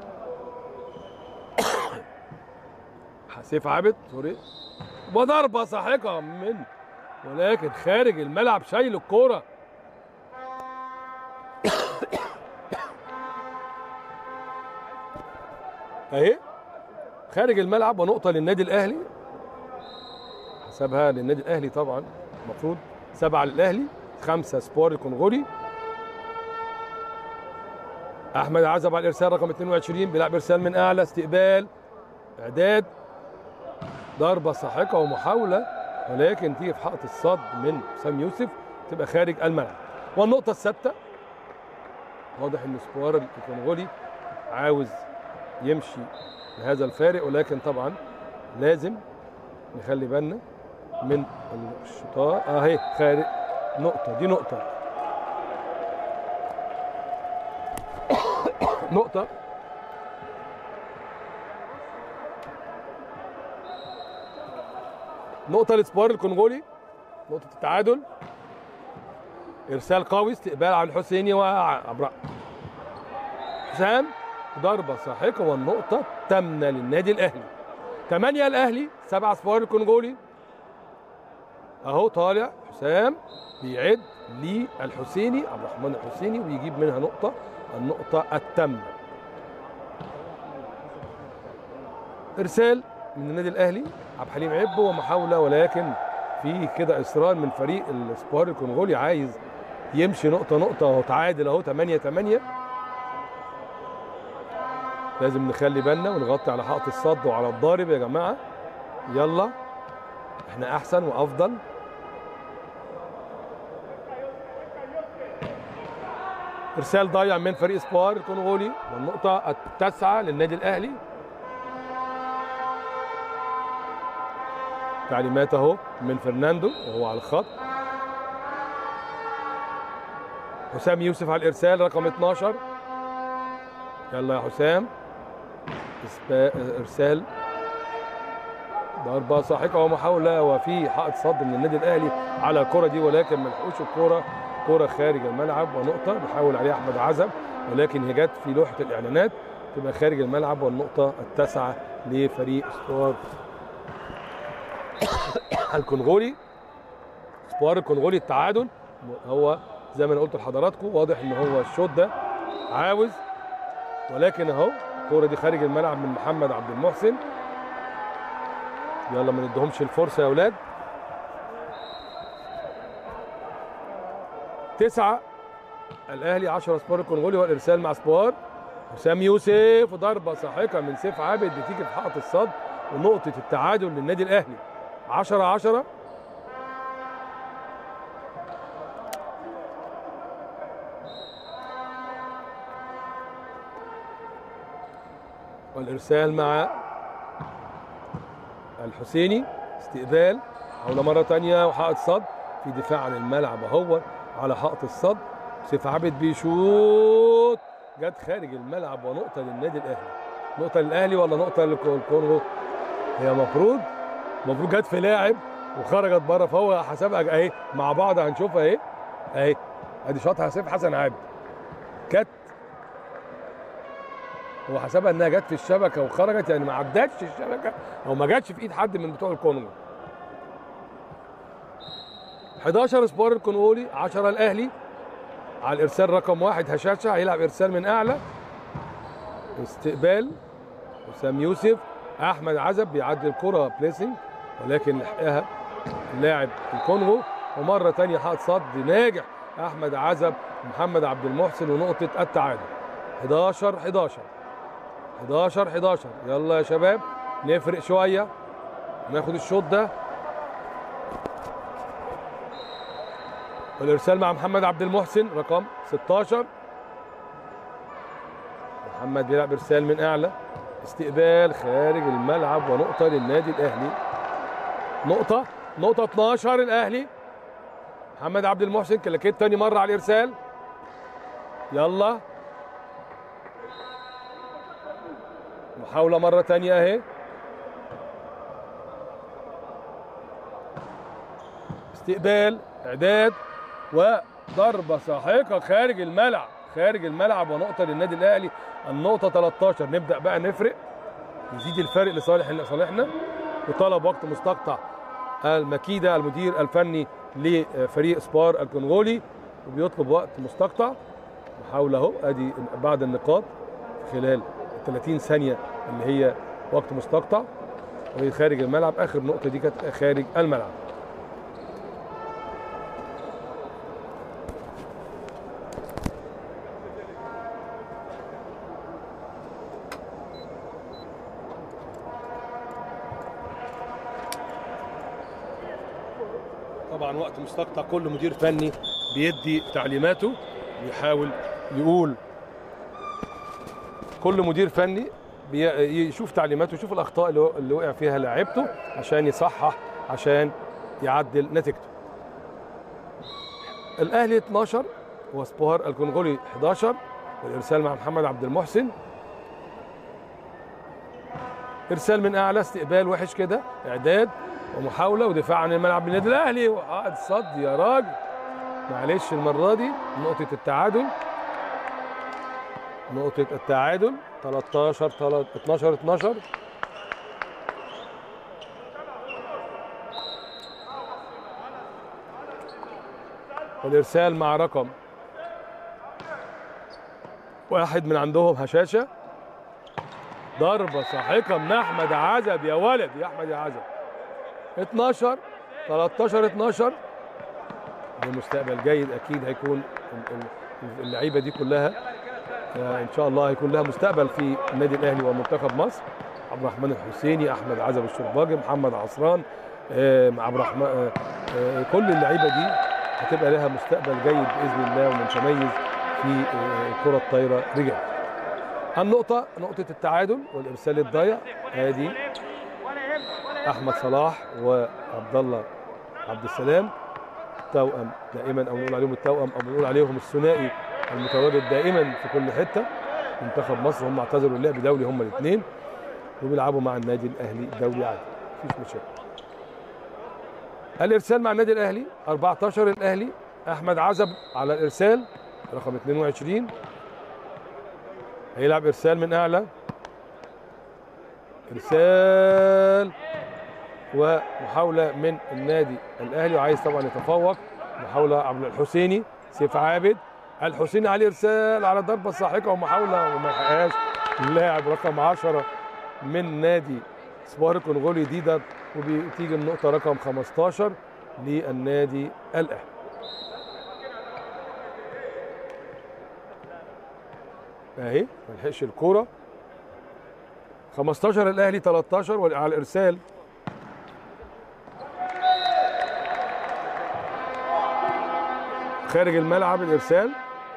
سيف عابد سوري وضربه ساحقه من ولكن خارج الملعب شايل الكوره اهي خارج الملعب ونقطه للنادي الاهلي حسبها للنادي الاهلي طبعا المفروض سبعه للاهلي خمسه سبور الكونغولي احمد عزب على الارسال رقم 22 بيلعب ارسال من اعلى استقبال اعداد ضربه ساحقه ومحاوله ولكن تيجي في حائط الصد من حسام يوسف تبقى خارج الملعب والنقطه الثابته واضح ان سبوار الكونغولي عاوز يمشي بهذا الفارق ولكن طبعا لازم نخلي بالنا من الشطار اهي خارج نقطه دي نقطه نقطه نقطة لسبوار الكونغولي نقطة التعادل إرسال قوي استقبال على الحسيني وعبر حسام ضربة ساحقة والنقطة تمنى للنادي الأهلي ثمانية الأهلي سبعة سبوار الكونغولي أهو طالع حسام بيعد للحسيني عبد الرحمن الحسيني ويجيب منها نقطة النقطة التامة إرسال من النادي الاهلي عبد الحليم عبو ومحاوله ولكن في كده اصرار من فريق السبوار الكونغولي عايز يمشي نقطه نقطه وتعادل اهو 8 8 لازم نخلي بالنا ونغطي على حائط الصد وعلى الضارب يا جماعه يلا احنا احسن وافضل ارسال ضايع من فريق سبوار الكونغولي والنقطه التاسعه للنادي الاهلي تعليمات اهو من فرناندو وهو على الخط حسام يوسف على الارسال رقم 12 يلا يا حسام ارسال ضربه ساحقه ومحاوله وفي حائط صد من النادي الاهلي على الكره دي ولكن ما لحقوش الكره كره خارج الملعب ونقطه بيحاول عليها احمد عزب ولكن هي جت في لوحه الاعلانات تبقى خارج الملعب والنقطه التاسعه لفريق سبورت الكونغولي سبوار الكونغولي التعادل هو زي ما انا قلت لحضراتكم واضح ان هو الشوط ده عاوز ولكن اهو الكوره دي خارج الملعب من محمد عبد المحسن يلا ما نديهمش الفرصه يا اولاد تسعة الاهلي 10 سبوار الكونغولي والارسال مع سبوار حسام يوسف ضربه ساحقه من سيف عابد بتيجي في حائط الصد ونقطه التعادل للنادي الاهلي 10 10 والارسال مع الحسيني استقبال حول مره ثانيه وحائط صد في دفاع عن الملعب اهو على حائط الصد سيف عابد بيشوط جت خارج الملعب ونقطه للنادي الاهلي نقطه للاهلي ولا نقطه للكونغو هي المفروض المفروض جت في لاعب وخرجت بره فهو حسبها اهي مع بعض هنشوفها اهي اهي ادي شاطها سيف حسن عابد كانت هو حسبها انها جت في الشبكه وخرجت يعني ما عدتش الشبكه او ما جاتش في ايد حد من بتوع الكونغو 11 سبور الكونغولي 10 الاهلي على الارسال رقم واحد هشاشه هيلعب ارسال من اعلى استقبال وسام يوسف احمد عزب بيعدي الكره بليسنج ولكن لحقها اللاعب الكونغو ومره ثانيه حاط صد ناجح احمد عزب ومحمد عبد المحسن ونقطه التعادل 11 11 11 11 يلا يا شباب نفرق شويه ناخد الشوط ده والارسال مع محمد عبد المحسن رقم 16 محمد بيلعب ارسال من اعلى استقبال خارج الملعب ونقطه للنادي الاهلي نقطه نقطه 12 الاهلي محمد عبد المحسن كلاكيت تاني مره على الارسال يلا محاولة مرة تانية اهي استقبال اعداد وضربة ساحقة خارج الملعب خارج الملعب ونقطة للنادي الاهلي النقطة 13 نبدأ بقى نفرق يزيد الفارق لصالح لصالحنا وطلب وقت مستقطع المكيدة المدير الفني لفريق سبار الكونغولي وبيطلب وقت مستقطع محاولة اهو ادي بعد النقاط خلال 30 ثانية اللي هي وقت مستقطع وهي خارج الملعب اخر نقطة دي كانت خارج الملعب طبعا وقت مستقطع كل مدير فني بيدي تعليماته ويحاول يقول كل مدير فني يشوف تعليماته يشوف الاخطاء اللي اللي وقع فيها لاعيبته عشان يصحح عشان يعدل نتيجته الاهلي 12 وسبوهار الكونغولي 11 والارسال مع محمد عبد المحسن ارسال من اعلى استقبال وحش كده اعداد ومحاوله ودفاع عن الملعب للنادي الاهلي وقعد صد يا راجل معلش المره دي نقطه التعادل نقطة التعادل 13 12 12 والإرسال مع رقم واحد من عندهم هشاشة ضربة ساحقة من أحمد عزب يا ولد يا أحمد يا عزب 12 13 12 بمستقبل جيد أكيد هيكون اللعيبة دي كلها ان شاء الله هيكون لها مستقبل في النادي الاهلي ومنتخب مصر عبد الرحمن الحسيني احمد عزب الشرباجي محمد عصران عبد الرحمن كل اللعيبه دي هتبقى لها مستقبل جيد باذن الله ومتميز في الكره الطايره رجال النقطه نقطه التعادل والارسال الضايع ادي احمد صلاح وعبد الله عبد السلام توأم دائما او نقول عليهم التوأم او نقول عليهم الثنائي المتواجد دائما في كل حته منتخب مصر هم اعتذروا اللعب دولي هم الاثنين وبيلعبوا مع النادي الاهلي دولي عادي مفيش مشاكل الارسال مع النادي الاهلي 14 الاهلي احمد عزب على الارسال رقم 22 هيلعب ارسال من اعلى ارسال ومحاوله من النادي الاهلي وعايز طبعا يتفوق محاوله عبد الحسيني سيف عابد الحسيني عليه ارسال على ضربه ساحقه ومحاوله وما لحقهاش اللاعب رقم 10 من نادي سبار الكونغولي ديدر وبتيجي النقطه رقم 15 للنادي الاهلي اهي ما لحقش الكوره 15 الاهلي 13 وعلى الارسال خارج الملعب الارسال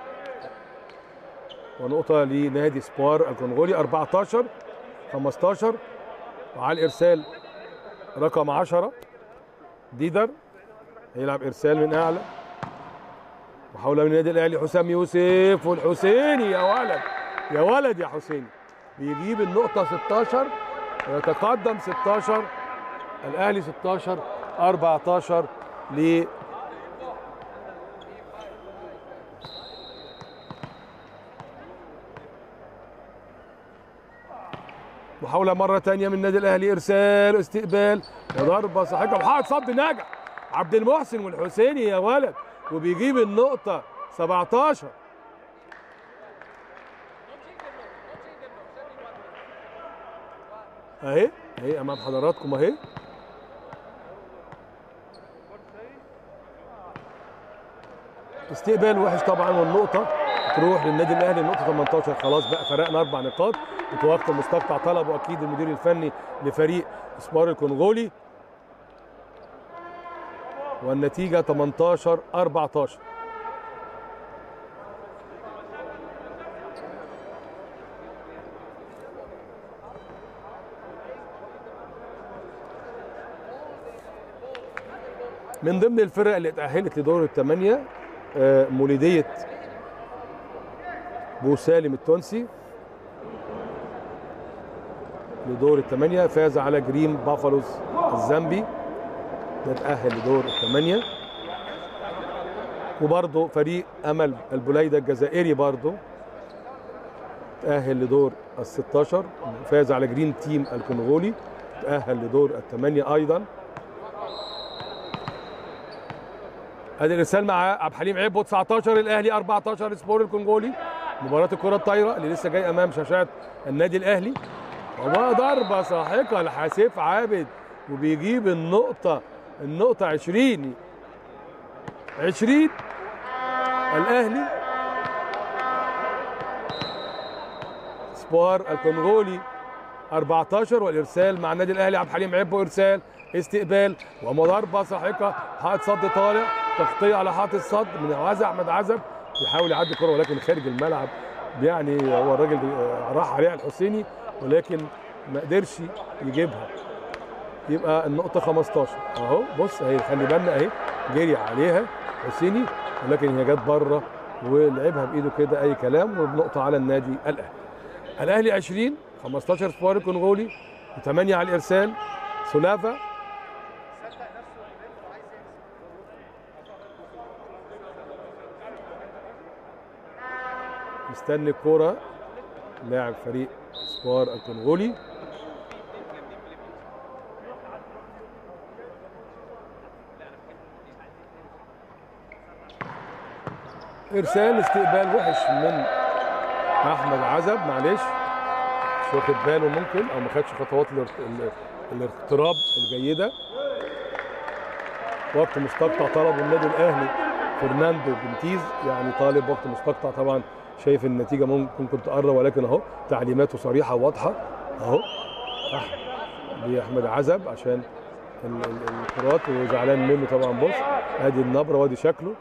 ونقطه لنادي سبار الكونغولي 14 15 وعلى الارسال رقم 10 ديدر هيلعب ارسال من اعلى محاوله من النادي الاهلي حسام يوسف والحسيني يا ولد يا ولد يا حسيني بيجيب النقطه 16 ويتقدم 16 الاهلي 16 14 ل محاولة مرة تانية من النادي الأهلي إرسال استقبال وضربة صحيحة وحائط صد ناجح عبد المحسن والحسيني يا ولد وبيجيب النقطة 17 أهي أهي أمام حضراتكم أهي استقبال وحش طبعا والنقطة تروح للنادي الاهلي النقطه 18 خلاص بقى فرقنا اربع نقاط وتوقف المستقطع طلبه اكيد المدير الفني لفريق سبار الكونغولي والنتيجه 18 14 من ضمن الفرق اللي اتأهلت لدور الثمانية آه، مولودية بو سالم التونسي لدور الثمانية فاز على جريم بافالوز الزامبي ده اتأهل لدور الثمانية وبرضه فريق أمل البليدة الجزائري برضه تأهل لدور ال 16 فاز على جرين تيم الكونغولي تأهل لدور الثمانية أيضا ادي الارسال مع عبد الحليم عبو 19 الاهلي 14 سبور الكونغولي مباراة الكرة الطايرة اللي لسه جاي امام شاشات النادي الاهلي وضربة ساحقة لحسيف عابد وبيجيب النقطة النقطة 20 20 الاهلي سبوار الكونغولي 14 والارسال مع النادي الاهلي عبد الحليم عبو ارسال استقبال وضربه ساحقه حائط صد طالع تغطيه على حائط الصد من عزب احمد عزب يحاول يعدي الكره ولكن خارج الملعب يعني هو الراجل راح عليها الحسيني ولكن ما قدرش يجيبها يبقى النقطة 15 اهو بص اهي خلي بالنا اهي جري عليها حسيني ولكن هي جت بره ولعبها بايده كده اي كلام وبنقطة على النادي الاهلي. الاهلي 20 15 سبار الكونغولي و8 على الارسال سلافا مستني الكرة لاعب فريق سبار الكونغولي ارسال استقبال وحش من احمد عزب معلش مش واخد باله ممكن او ما خدش خطوات الارت- ال- الاقتراب الجيده وقت مستقطع طلبه النادي الاهلي فرناندو بنتيز يعني طالب وقت مستقطع طبعا شايف النتيجه ممكن كنت تقرب ولكن اهو تعليماته صريحه وواضحه اهو باحمد عزب عشان ال- ال- الكرات وزعلان منه طبعا بص ادي النبره وادي شكله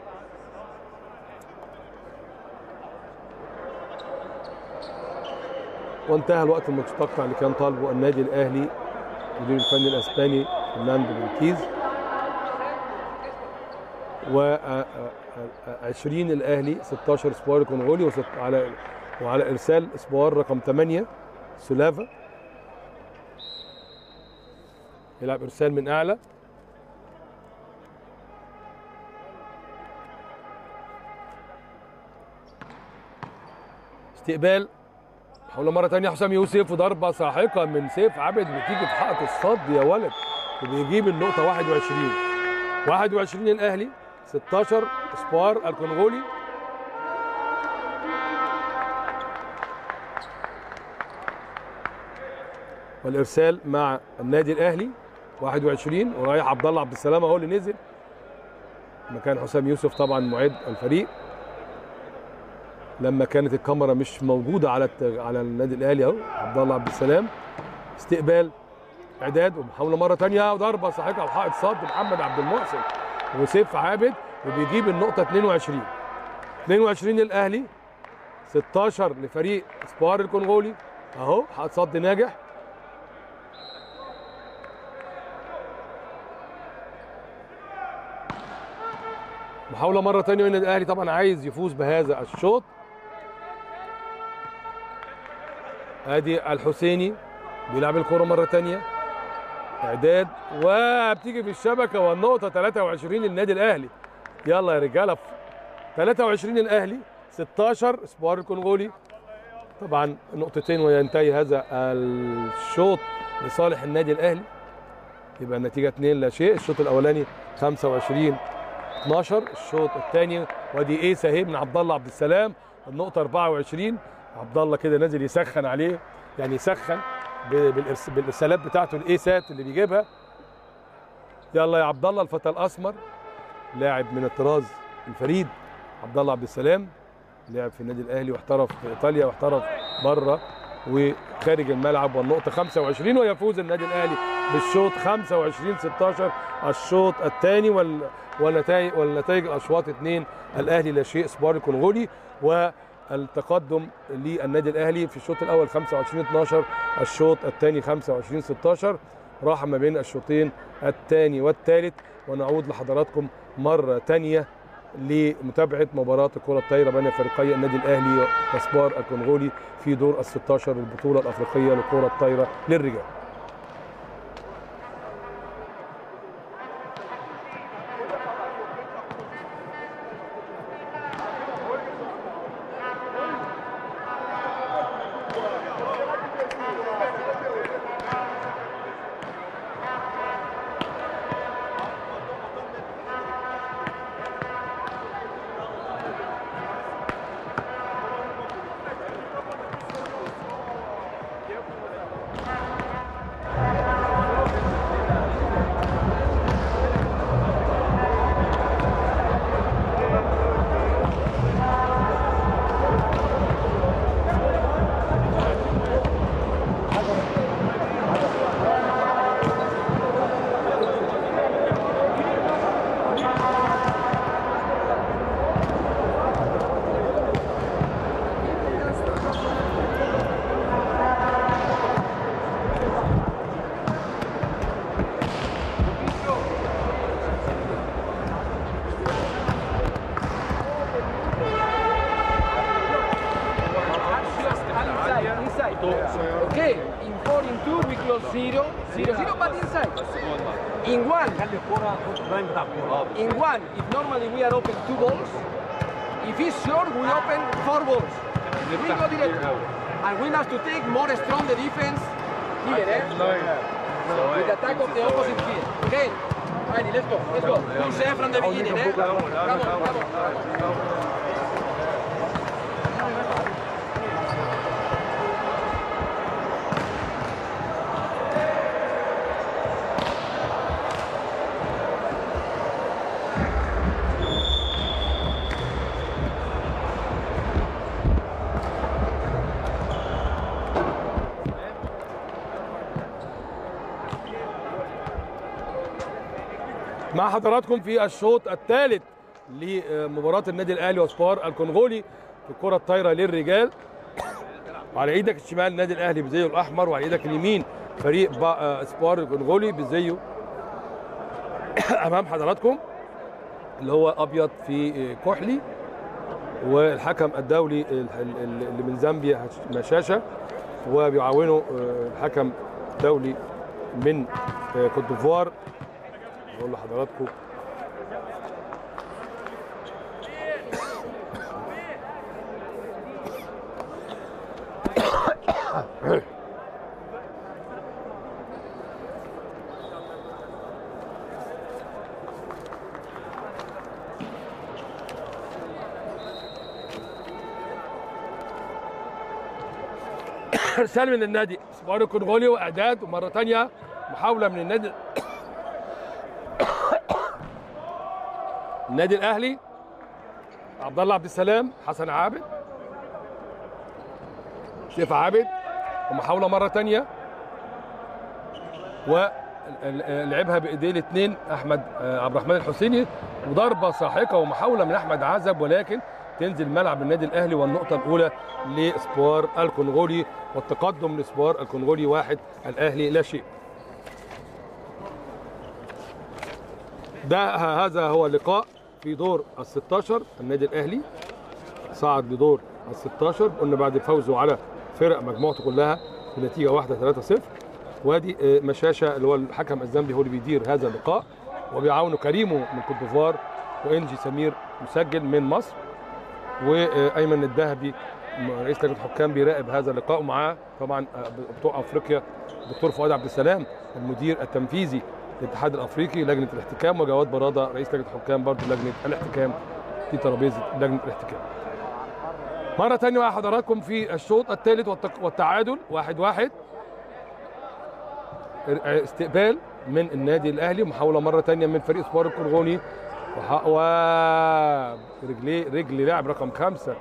وانتهى الوقت المستقطع اللي كان طالبه النادي الاهلي المدير الفني الاسباني فرناندو بنتيز و 20 الاهلي 16 سبوار كونغولي وست على وعلى ارسال سبوار رقم 8 سلافا يلعب ارسال من اعلى استقبال حول مرة تانية حسام يوسف وضربة ساحقة من سيف عبد بتيجي في حائط الصد يا ولد وبيجيب النقطة 21 21 الأهلي 16 سبوار الكونغولي والإرسال مع النادي الأهلي 21 ورايح عبد الله عبد السلام اهو اللي نزل مكان حسام يوسف طبعا معد الفريق لما كانت الكاميرا مش موجوده على الت- على النادي الاهلي اهو عبد الله عبد السلام استقبال اعداد ومحاوله مره ثانيه وضربه ساحقه على حائط صد محمد عبد المحسن وسيف عابد وبيجيب النقطه 22 22 الاهلي 16 لفريق سبار الكونغولي اهو حائط صد ناجح محاوله مره ثانيه النادي الاهلي طبعا عايز يفوز بهذا الشوط ادي الحسيني بيلعب الكره مره ثانيه اعداد وبتيجي في الشبكه والنقطه 23 للنادي الاهلي يلا يا رجاله 23 الاهلي 16 اسبوار الكونغولي طبعا نقطتين وينتهي هذا الشوط لصالح النادي الاهلي يبقى النتيجه 2 لا شيء الشوط الاولاني 25 12 الشوط الثاني وادي ايه سهيب من عبد الله عبد السلام النقطه 24 عبد الله كده نازل يسخن عليه يعني يسخن ب- بالإرس- بالارسالات بتاعته الايسات اللي بيجيبها يلا يا عبد الله الفتى الاسمر لاعب من الطراز الفريد عبد الله عبد السلام لعب في النادي الاهلي واحترف في ايطاليا واحترف بره وخارج الملعب والنقطه 25 ويفوز النادي الاهلي بالشوط 25 16 الشوط الثاني وال والنتائج والنتائج الاشواط اثنين الاهلي لا شيء سبار الكونغولي والتقدم للنادي الاهلي في الشوط الاول 25 12 الشوط الثاني 25 16 راحه ما بين الشوطين الثاني والثالث ونعود لحضراتكم مره ثانيه لمتابعه مباراه الكره الطايره بين فريقي النادي الاهلي وسبار الكونغولي في دور ال 16 للبطوله الافريقيه للكره الطايره للرجال. Inside, inside. Okay, in four, in two, we close zero, zero, zero, but inside. In one, in one, if normally we are open two balls, if it's short, we open four balls. We go direct. And we have to take more strong the defense here, eh? With attack of the opposite field. Okay? Ready, let's go, let's go. Full set from the beginning, eh? Come on, come on, come on. مع حضراتكم في الشوط الثالث لمباراة النادي الأهلي وسبار الكونغولي في الكرة الطايرة للرجال وعلى ايدك الشمال النادي الأهلي بزيه الأحمر وعلى ايدك اليمين فريق با- آه، سبار الكونغولي بزيه أمام حضراتكم اللي هو أبيض في آه، كحلي والحكم الدولي ال- ال- اللي من زامبيا هش- مشاشة وبيعاونه آه، الحكم الدولي من آه، كوت ديفوار بقول لحضراتكم ارسال من النادي سبار الكونغولي واعداد ومره ثانيه محاوله من النادي النادي الاهلي عبد الله عبد السلام حسن عابد سيف عابد ومحاوله مره ثانيه ولعبها بايديه الاثنين احمد آه، عبد الرحمن الحسيني وضربه ساحقه ومحاوله من احمد عزب ولكن تنزل ملعب النادي الاهلي والنقطه الاولى لسبوار الكونغولي والتقدم لسبوار الكونغولي واحد الاهلي لا شيء ده هذا هو اللقاء في دور ال 16 النادي الاهلي صعد لدور ال 16 قلنا بعد فوزه على فرق مجموعته كلها بنتيجه واحده 3 0 وادي آه، مشاشه اللي هو الحكم الزامبي هو اللي بيدير هذا اللقاء وبيعاونه كريمو من كوت ديفوار وانجي سمير مسجل من مصر وايمن الذهبي رئيس لجنه الحكام بيراقب هذا اللقاء ومعاه طبعا آه، بتوع افريقيا الدكتور فؤاد عبد السلام المدير التنفيذي للاتحاد الافريقي لجنه الاحتكام وجواد براده رئيس لجنه الحكام برضه لجنه الاحتكام في ترابيزه لجنه الاحتكام. مره ثانيه مع حضراتكم في الشوط الثالث والتق- والتعادل واحد واحد استقبال من النادي الاهلي محاوله مره ثانيه من فريق سبور الكرغوني وح- و رجليه رجل لاعب رقم خمسه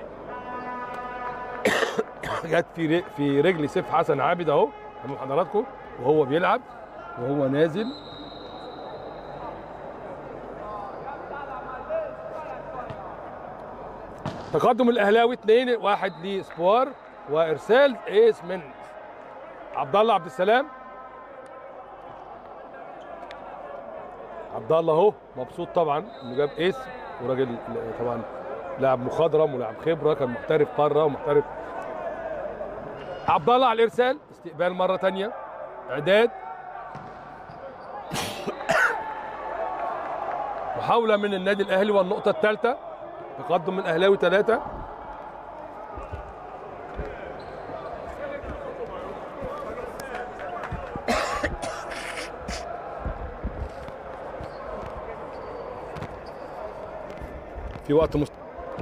جت في ر- في رجل سيف حسن عابد اهو امام حضراتكم وهو بيلعب وهو نازل تقدم الاهلاوي 2 1 لسبوار وارسال ايس من عبد الله عبد السلام عبد الله اهو مبسوط طبعا انه جاب ايس وراجل طبعا لاعب مخضرم ولاعب خبره كان محترف قاره ومحترف عبد الله على الارسال استقبال مره ثانيه اعداد محاوله من النادي الاهلي والنقطه الثالثه تقدم من الاهلاوي ثلاثه في وقت مست...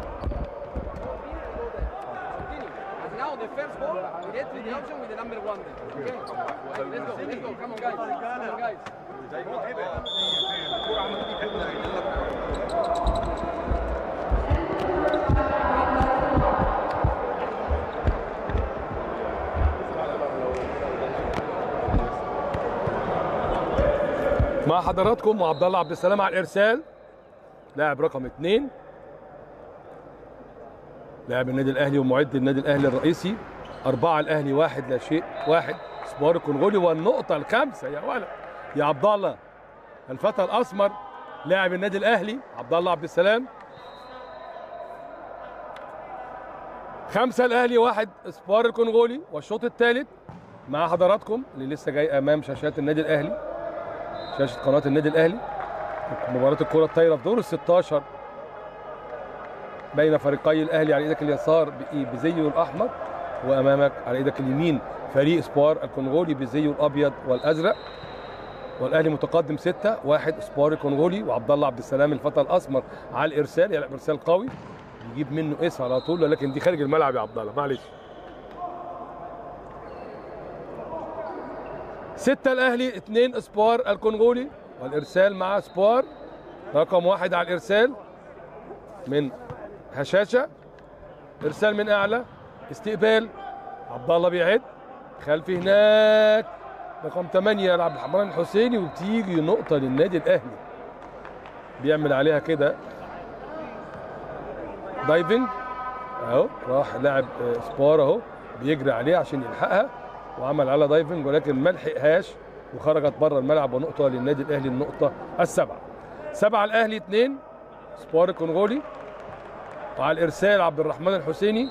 And now the first ball, we get to the option with the number one then. Okay? Let's go, let's go. Come on, guys. Come on, guys. مع حضراتكم وعبد الله عبد السلام على الارسال لاعب رقم اثنين لاعب النادي الاهلي ومعد النادي الاهلي الرئيسي أربعة الأهلي واحد لا شيء واحد سبار الكونغولي والنقطة الخامسة يا ولد يا عبد الله الفتى الأسمر لاعب النادي الأهلي عبد الله عبد السلام خمسة الأهلي واحد سبار الكونغولي والشوط الثالث مع حضراتكم اللي لسه جاي أمام شاشات النادي الأهلي شاشة قناة النادي الأهلي مباراة الكرة الطايرة في دور ال 16 بين فريقي الأهلي على إيدك اليسار بإيه؟ بزيه الأحمر وأمامك على إيدك اليمين فريق سبار الكونغولي بزيه الأبيض والأزرق والأهلي متقدم ستة واحد سبار الكونغولي وعبد الله عبد السلام الفتى الأسمر على الإرسال يلعب إرسال قوي يجيب منه إس على طول ولكن دي خارج الملعب يا عبد الله معلش ستة الأهلي اثنين سبار الكونغولي والإرسال مع سبار رقم واحد على الإرسال من هشاشة إرسال من أعلى استقبال عبد الله بيعد خلفي هناك رقم 8 عبد الرحمن الحسيني وبتيجي نقطة للنادي الأهلي بيعمل عليها كده دايفنج اهو راح لاعب آه، سبار اهو بيجري عليه عشان يلحقها وعمل على دايفنج ولكن ما لحقهاش وخرجت بره الملعب ونقطه للنادي الاهلي النقطه السبعه سبعه الاهلي اثنين سبار الكونغولي وعلى الارسال عبد الرحمن الحسيني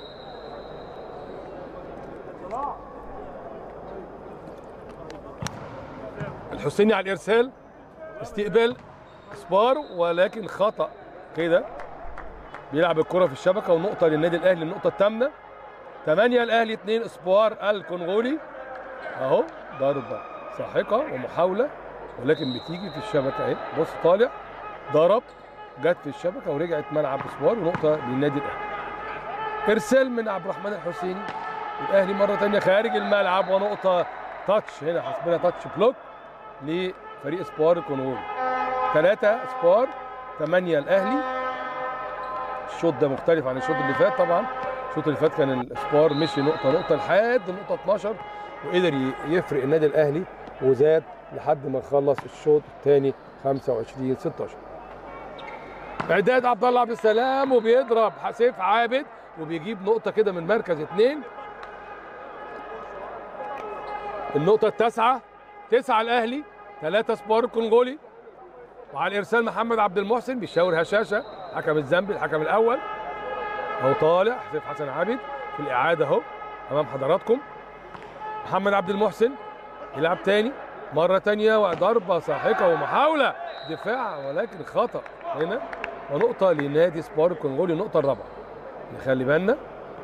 الحسيني على الارسال استقبال سبار ولكن خطا كده بيلعب الكره في الشبكه ونقطه للنادي الاهلي النقطه الثامنه 8 الاهلي 2 اسبوار الكونغولي اهو ضربه ساحقه ومحاوله ولكن بتيجي في الشبكه اهي بص طالع ضرب جت في الشبكه ورجعت ملعب اسبوار ونقطه للنادي الاهلي ارسال من عبد الرحمن الحسيني الاهلي مره ثانيه خارج الملعب ونقطه تاتش هنا حسبنا تاتش بلوك لفريق سبار الكونغولي ثلاثة سبار ثمانية الأهلي الشوط ده مختلف عن الشوط اللي فات طبعا الشوط اللي فات كان السبار مشي نقطة نقطة لحد النقطة 12 وقدر ي- يفرق النادي الأهلي وزاد لحد ما خلص الشوط الثاني 25 16 اعداد عبد الله عبد السلام وبيضرب سيف عابد وبيجيب نقطة كده من مركز اثنين النقطة التاسعة تسعة الأهلي ثلاثة سبار الكونغولي وعلى الارسال محمد عبد المحسن بيشاور هشاشه حكم الزامبي الحكم الاول اهو طالع سيف حسن عابد في الاعاده اهو امام حضراتكم محمد عبد المحسن يلعب تاني مره تانيه وضربه ساحقه ومحاوله دفاع ولكن خطا هنا ونقطه لنادي سبار الكونغولي النقطه الرابعه نخلي بالنا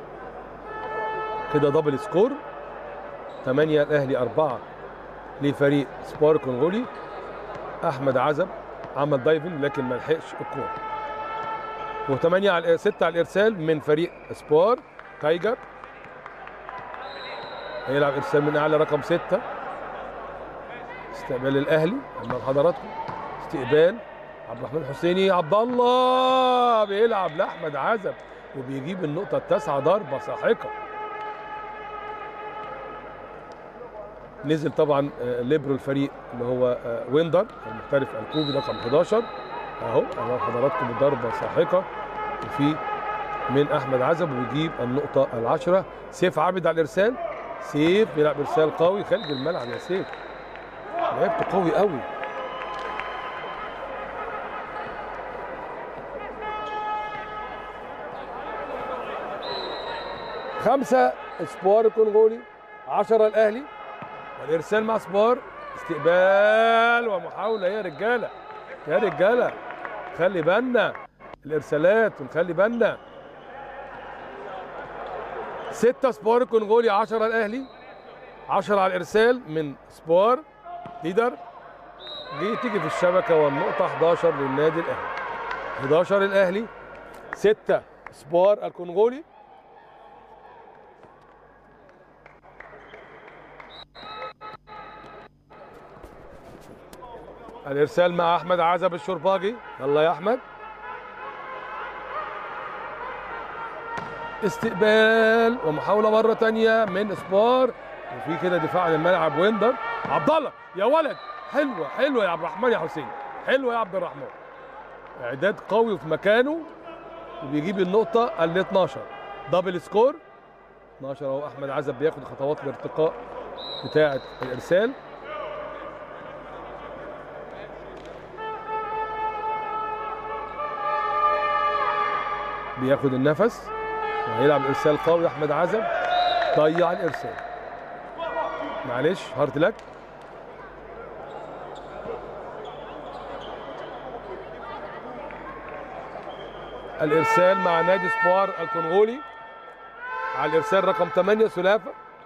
كده دبل سكور 8 الاهلي 4 لفريق سبار كونغولي احمد عزب عمل دايفنج لكن ما لحقش الكوره و8 على 6 على الارسال من فريق سبار تايجر هيلعب ارسال من اعلى رقم 6 استقبال الاهلي امام حضراتكم استقبال عبد الرحمن حسيني عبد الله بيلعب لاحمد عزب وبيجيب النقطه التاسعه ضربه ساحقه نزل طبعا آه، ليبرو الفريق اللي هو آه، ويندر المحترف الكوبي رقم 11 اهو امام حضراتكم ضربه ساحقه وفي من احمد عزب وبيجيب النقطه العشره سيف عابد على الارسال سيف بيلعب ارسال قوي خارج الملعب يا سيف لعبت قوي قوي خمسة سبور الكونغولي 10 الأهلي والإرسال مع سبور استقبال ومحاولة يا رجالة يا رجالة خلي بالنا الإرسالات ونخلي بالنا ستة سبور الكونغولي 10 الأهلي 10 على الإرسال من سبور ليدر دي تيجي في الشبكة والنقطة 11 للنادي الأهلي 11 الأهلي 6 سبور الكونغولي الارسال مع احمد عزب الشرباجي يلا يا احمد استقبال ومحاوله مره تانية من سبار وفي كده دفاع عن الملعب ويندر عبد الله يا ولد حلوه حلوه يا عبد الرحمن يا حسين حلوه يا عبد الرحمن اعداد قوي في مكانه وبيجيب النقطه ال 12 دبل سكور 12 اهو احمد عزب بياخد خطوات الارتقاء بتاعه الارسال بياخد النفس وهيلعب ارسال قوي احمد عزب ضيع الارسال معلش هارد لك الارسال مع نادي سبوار الكونغولي على الارسال رقم 8 سلافه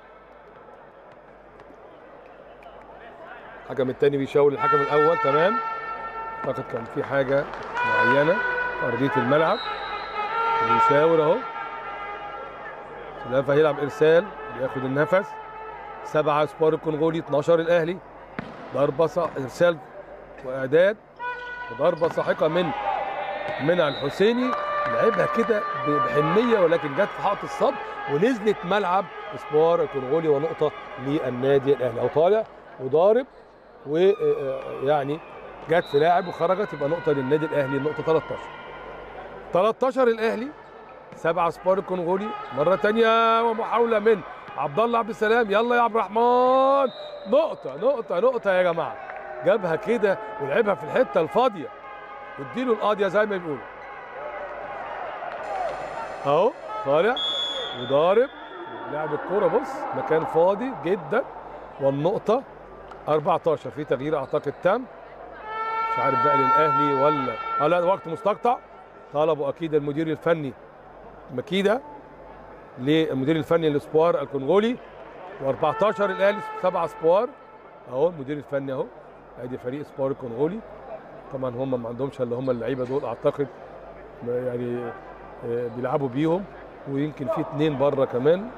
الحكم الثاني بيشاور الحكم الاول تمام اعتقد كان في حاجه معينه في ارضيه الملعب بيشاور اهو سلافه هيلعب ارسال بياخد النفس سبعه سبار الكونغولي 12 الاهلي ضربه صح... ارسال واعداد وضربه ساحقه من منع الحسيني لعبها كده بحنيه ولكن جت في حائط الصد ونزلت ملعب سبار الكونغولي ونقطه للنادي الاهلي او طالع وضارب ويعني جت في لاعب وخرجت يبقى نقطه للنادي الاهلي النقطه 13 13 الاهلي سبعة سبار الكونغولي مرة تانية ومحاولة من عبد الله عبد السلام يلا يا عبد الرحمن نقطة نقطة نقطة يا جماعة جابها كده ولعبها في الحتة الفاضية واديله القاضية زي ما بيقولوا اهو طالع وضارب لعب الكورة بص مكان فاضي جدا والنقطة 14 في تغيير اعتقد تم مش عارف بقى للاهلي ولا اه لا وقت مستقطع طلبوا اكيد المدير الفني مكيده للمدير الفني للسبوار الكونغولي و14 الاهلي سبعه سبوار اهو المدير الفني اهو ادي فريق سبوار الكونغولي طبعا هم ما عندهمش الا هم اللعيبه دول اعتقد يعني آه، بيلعبوا بيهم ويمكن في اثنين بره كمان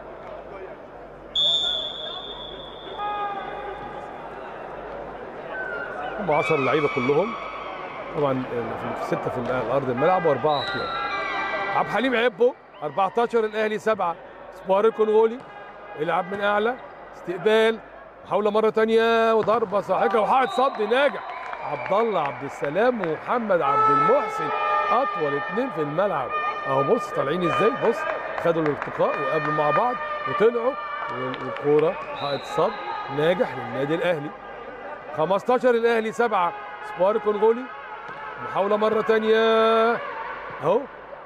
هم 10 لعيبه كلهم طبعا في سته في ارض الملعب واربعه احتياط عبد الحليم عبو 14 الاهلي سبعه سبوار الكونغولي يلعب من اعلى استقبال محاوله مره ثانيه وضربه ساحقه وحائط صد ناجح عبد الله عبد السلام ومحمد عبد المحسن اطول اثنين في الملعب اهو بص طالعين ازاي بص خدوا الارتقاء وقابلوا مع بعض وطلعوا والكوره حائط صد ناجح للنادي الاهلي 15 الاهلي سبعه سبوار الكونغولي محاوله مره تانية اهو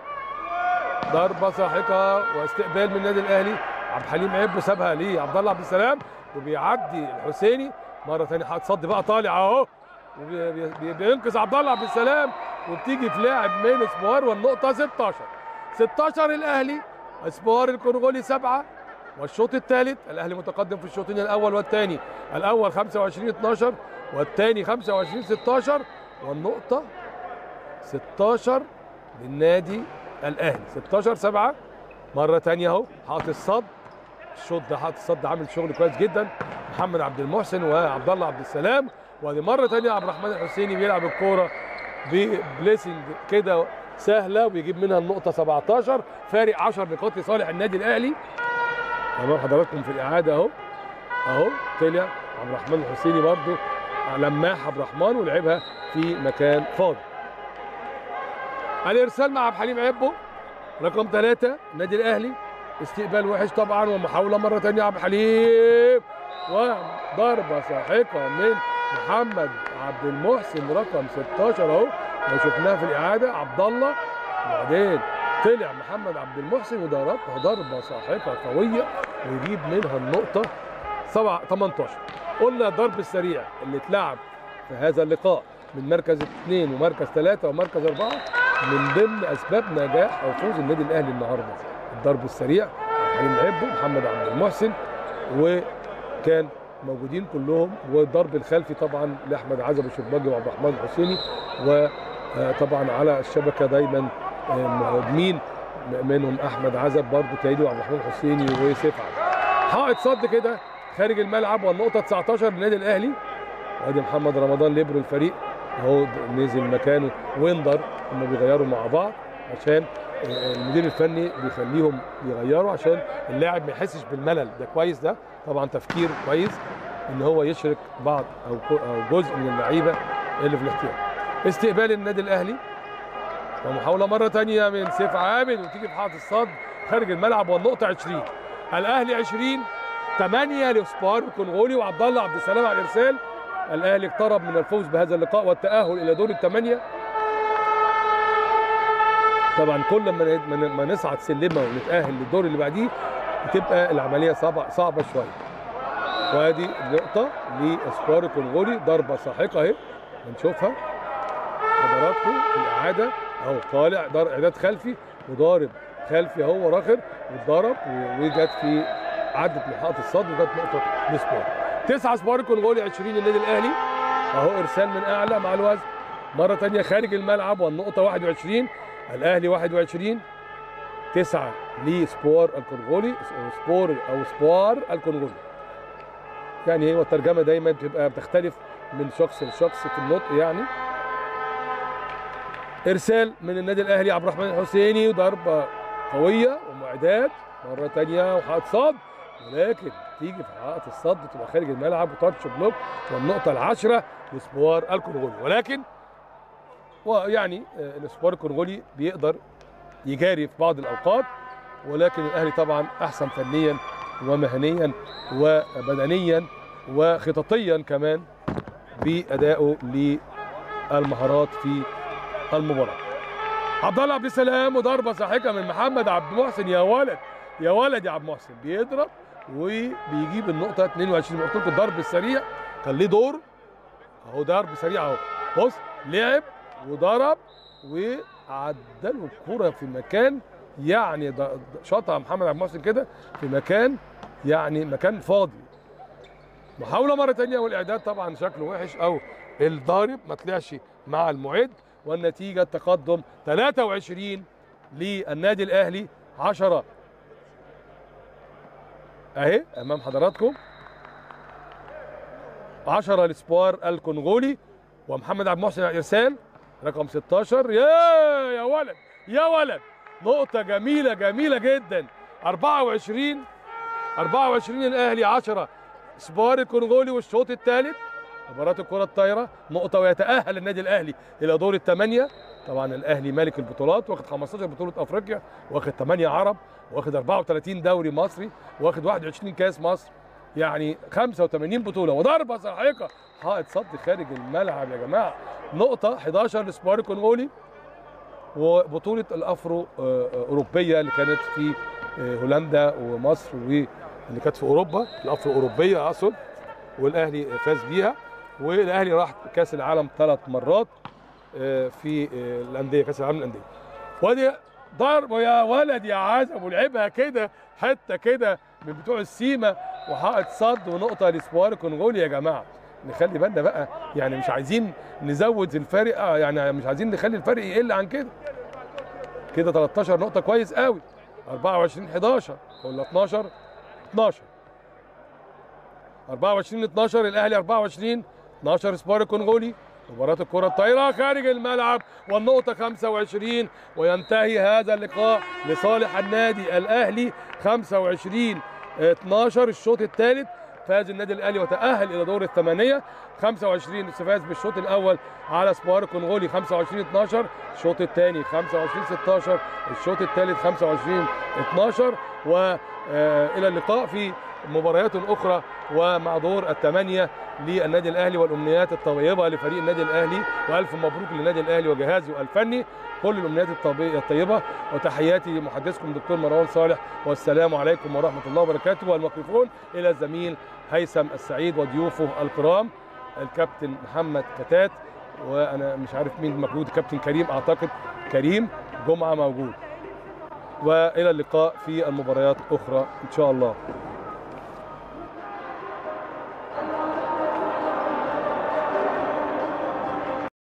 ضربه ساحقه واستقبال من النادي الاهلي عبد الحليم عبو سابها ليه عبد الله عبد السلام وبيعدي الحسيني مره ثانيه حاط صد بقى طالع اهو وبينقذ عبد الله عبد السلام وبتيجي في لاعب من اسبوار والنقطه 16 16 الاهلي اسبوار الكونغولي سبعه والشوط الثالث الاهلي متقدم في الشوطين الاول والثاني الاول 25 12 والثاني 25 16 والنقطه 16 للنادي الاهلي 16 7 مره ثانيه اهو حاطط الصد الشوط ده حاطط الصد عامل شغل كويس جدا محمد عبد المحسن وعبد الله عبد السلام وادي مره ثانيه عبد الرحمن الحسيني بيلعب الكوره ببليسنج كده سهله وبيجيب منها النقطه 17 فارق 10 نقاط لصالح النادي الاهلي امام حضراتكم في الاعاده اهو اهو طلع عبد الرحمن الحسيني برده لماح عبد الرحمن ولعبها في مكان فاضي الارسال مع عبد الحليم عبو رقم ثلاثة النادي الاهلي استقبال وحش طبعا ومحاوله مره ثانيه عبد الحليم وضربه ساحقه من محمد عبد المحسن رقم 16 اهو لو شفناها في الاعاده عبد الله وبعدين طلع محمد عبد المحسن وضربها ضربه ساحقه قويه ويجيب منها النقطه 7 18 قلنا الضرب السريع اللي اتلعب في هذا اللقاء من مركز اثنين ومركز ثلاثه ومركز اربعه من ضمن اسباب نجاح او فوز النادي الاهلي النهارده الضرب السريع حليم عبو محمد عبد المحسن وكان موجودين كلهم والضرب الخلفي طبعا لاحمد عزب الشرباجي وعبد الرحمن الحسيني وطبعا على الشبكه دايما مهاجمين منهم احمد عزب برضه تاني وعبد الرحمن الحسيني وسيف عبد حائط صد كده خارج الملعب والنقطه 19 للنادي الاهلي وادي محمد رمضان ليبرو الفريق اهو نزل مكانه ويندر هم بيغيروا مع بعض عشان المدير الفني بيخليهم يغيروا عشان اللاعب ما يحسش بالملل ده كويس ده طبعا تفكير كويس ان هو يشرك بعض او او جزء من اللعيبه اللي في الاحتياط استقبال النادي الاهلي ومحاوله مره ثانيه من سيف عامل وتيجي في حائط الصد خارج الملعب والنقطه 20 الاهلي 20 8 لسبار الكونغولي وعبد الله عبد السلام على الارسال الاهلي اقترب من الفوز بهذا اللقاء والتاهل الى دور الثمانيه طبعا كل ما ما نصعد سلمه ونتاهل للدور اللي بعديه بتبقى العمليه صعبه صعبه شويه وادي النقطه لاسبار الكونغولي ضربه ساحقه اهي هنشوفها حضراتكم في الاعاده اهو طالع اعداد خلفي وضارب خلفي اهو راخر واتضرب وجت في عدت من حائط الصد وجت نقطه لسبار تسعه سبار الكونغولي 20 للنادي الاهلي اهو ارسال من اعلى مع الوزن مره ثانيه خارج الملعب والنقطه 21 الاهلي 21 9 لسبوار الكونغولي سبور او سبوار الكونغولي يعني هو الترجمه دايما بتبقى بتختلف من شخص لشخص في النطق يعني ارسال من النادي الاهلي عبد الرحمن الحسيني وضربه قويه ومعدات مره ثانيه وحائط صد ولكن تيجي في حائط الصد تبقى خارج الملعب وتاتش بلوك والنقطه العاشره لسبوار الكونغولي ولكن ويعني الاسبوار الكونغولي بيقدر يجاري في بعض الاوقات ولكن الاهلي طبعا احسن فنيا ومهنيا وبدنيا وخططيا كمان بادائه للمهارات في المباراه. عبد الله عبد السلام وضربه ساحقه من محمد عبد المحسن يا ولد يا ولد يا عبد المحسن بيضرب وبيجيب النقطه 22 قلت لكم الضرب السريع كان ليه دور اهو ضرب سريع اهو بص لعب وضرب وعدلوا الكرة في مكان يعني شاطها محمد عبد المحسن كده في مكان يعني مكان فاضي محاولة مرة تانية والإعداد طبعا شكله وحش أو الضارب ما طلعش مع المعد والنتيجة تقدم 23 للنادي الأهلي 10 أهي أمام حضراتكم 10 لسبوار الكونغولي ومحمد عبد المحسن على الإرسال رقم 16 يا يا ولد يا ولد نقطة جميلة جميلة جدا 24 24 الأهلي 10 سبار الكونغولي والشوط الثالث مباراة الكرة الطايرة نقطة ويتأهل النادي الأهلي إلى دور الثمانية طبعا الأهلي مالك البطولات واخد 15 بطولة أفريقيا واخد 8 عرب واخد 34 دوري مصري واخد 21 كاس مصر يعني 85 بطوله وضربه ساحقه حائط صد خارج الملعب يا جماعه نقطه 11 لسبار كونغولي وبطوله الافرو آه، آه، اوروبيه اللي كانت في آه، هولندا ومصر واللي كانت في اوروبا الافرو اوروبيه اقصد والاهلي فاز بيها والاهلي راح كاس العالم ثلاث مرات آه، في آه، الانديه كاس العالم للانديه وادي ضربه يا ولد يا عزم ولعبها كده حته كده من بتوع السيما وحائط صد ونقطه لسبوار كونغولي يا جماعه نخلي بالنا بقى يعني مش عايزين نزود الفارق آه، يعني مش عايزين نخلي الفرق يقل عن كده كده 13 نقطه كويس قوي 24 11 ولا 12 12 24 12 الاهلي 24 12 سبار كونغولي مباراة الكرة الطايرة خارج الملعب والنقطة 25 وينتهي هذا اللقاء لصالح النادي الأهلي 25 12 الشوط الثالث فاز النادي الاهلي وتاهل الى دور الثمانيه 25 فاز بالشوط الاول على سبار كونغولي 25 12 الشوط الثاني 25 16 الشوط الثالث 25 12 والى اللقاء في مباريات اخرى ومع دور الثمانيه للنادي الاهلي والامنيات الطيبه لفريق النادي الاهلي والف مبروك للنادي الاهلي وجهازه الفني كل الامنيات الطبي- الطيبه وتحياتي محدثكم دكتور مروان صالح والسلام عليكم ورحمه الله وبركاته والميكروفون الى الزميل هيثم السعيد وضيوفه الكرام الكابتن محمد كتات وانا مش عارف مين موجود كابتن كريم اعتقد كريم جمعه موجود والى اللقاء في المباريات اخرى ان شاء الله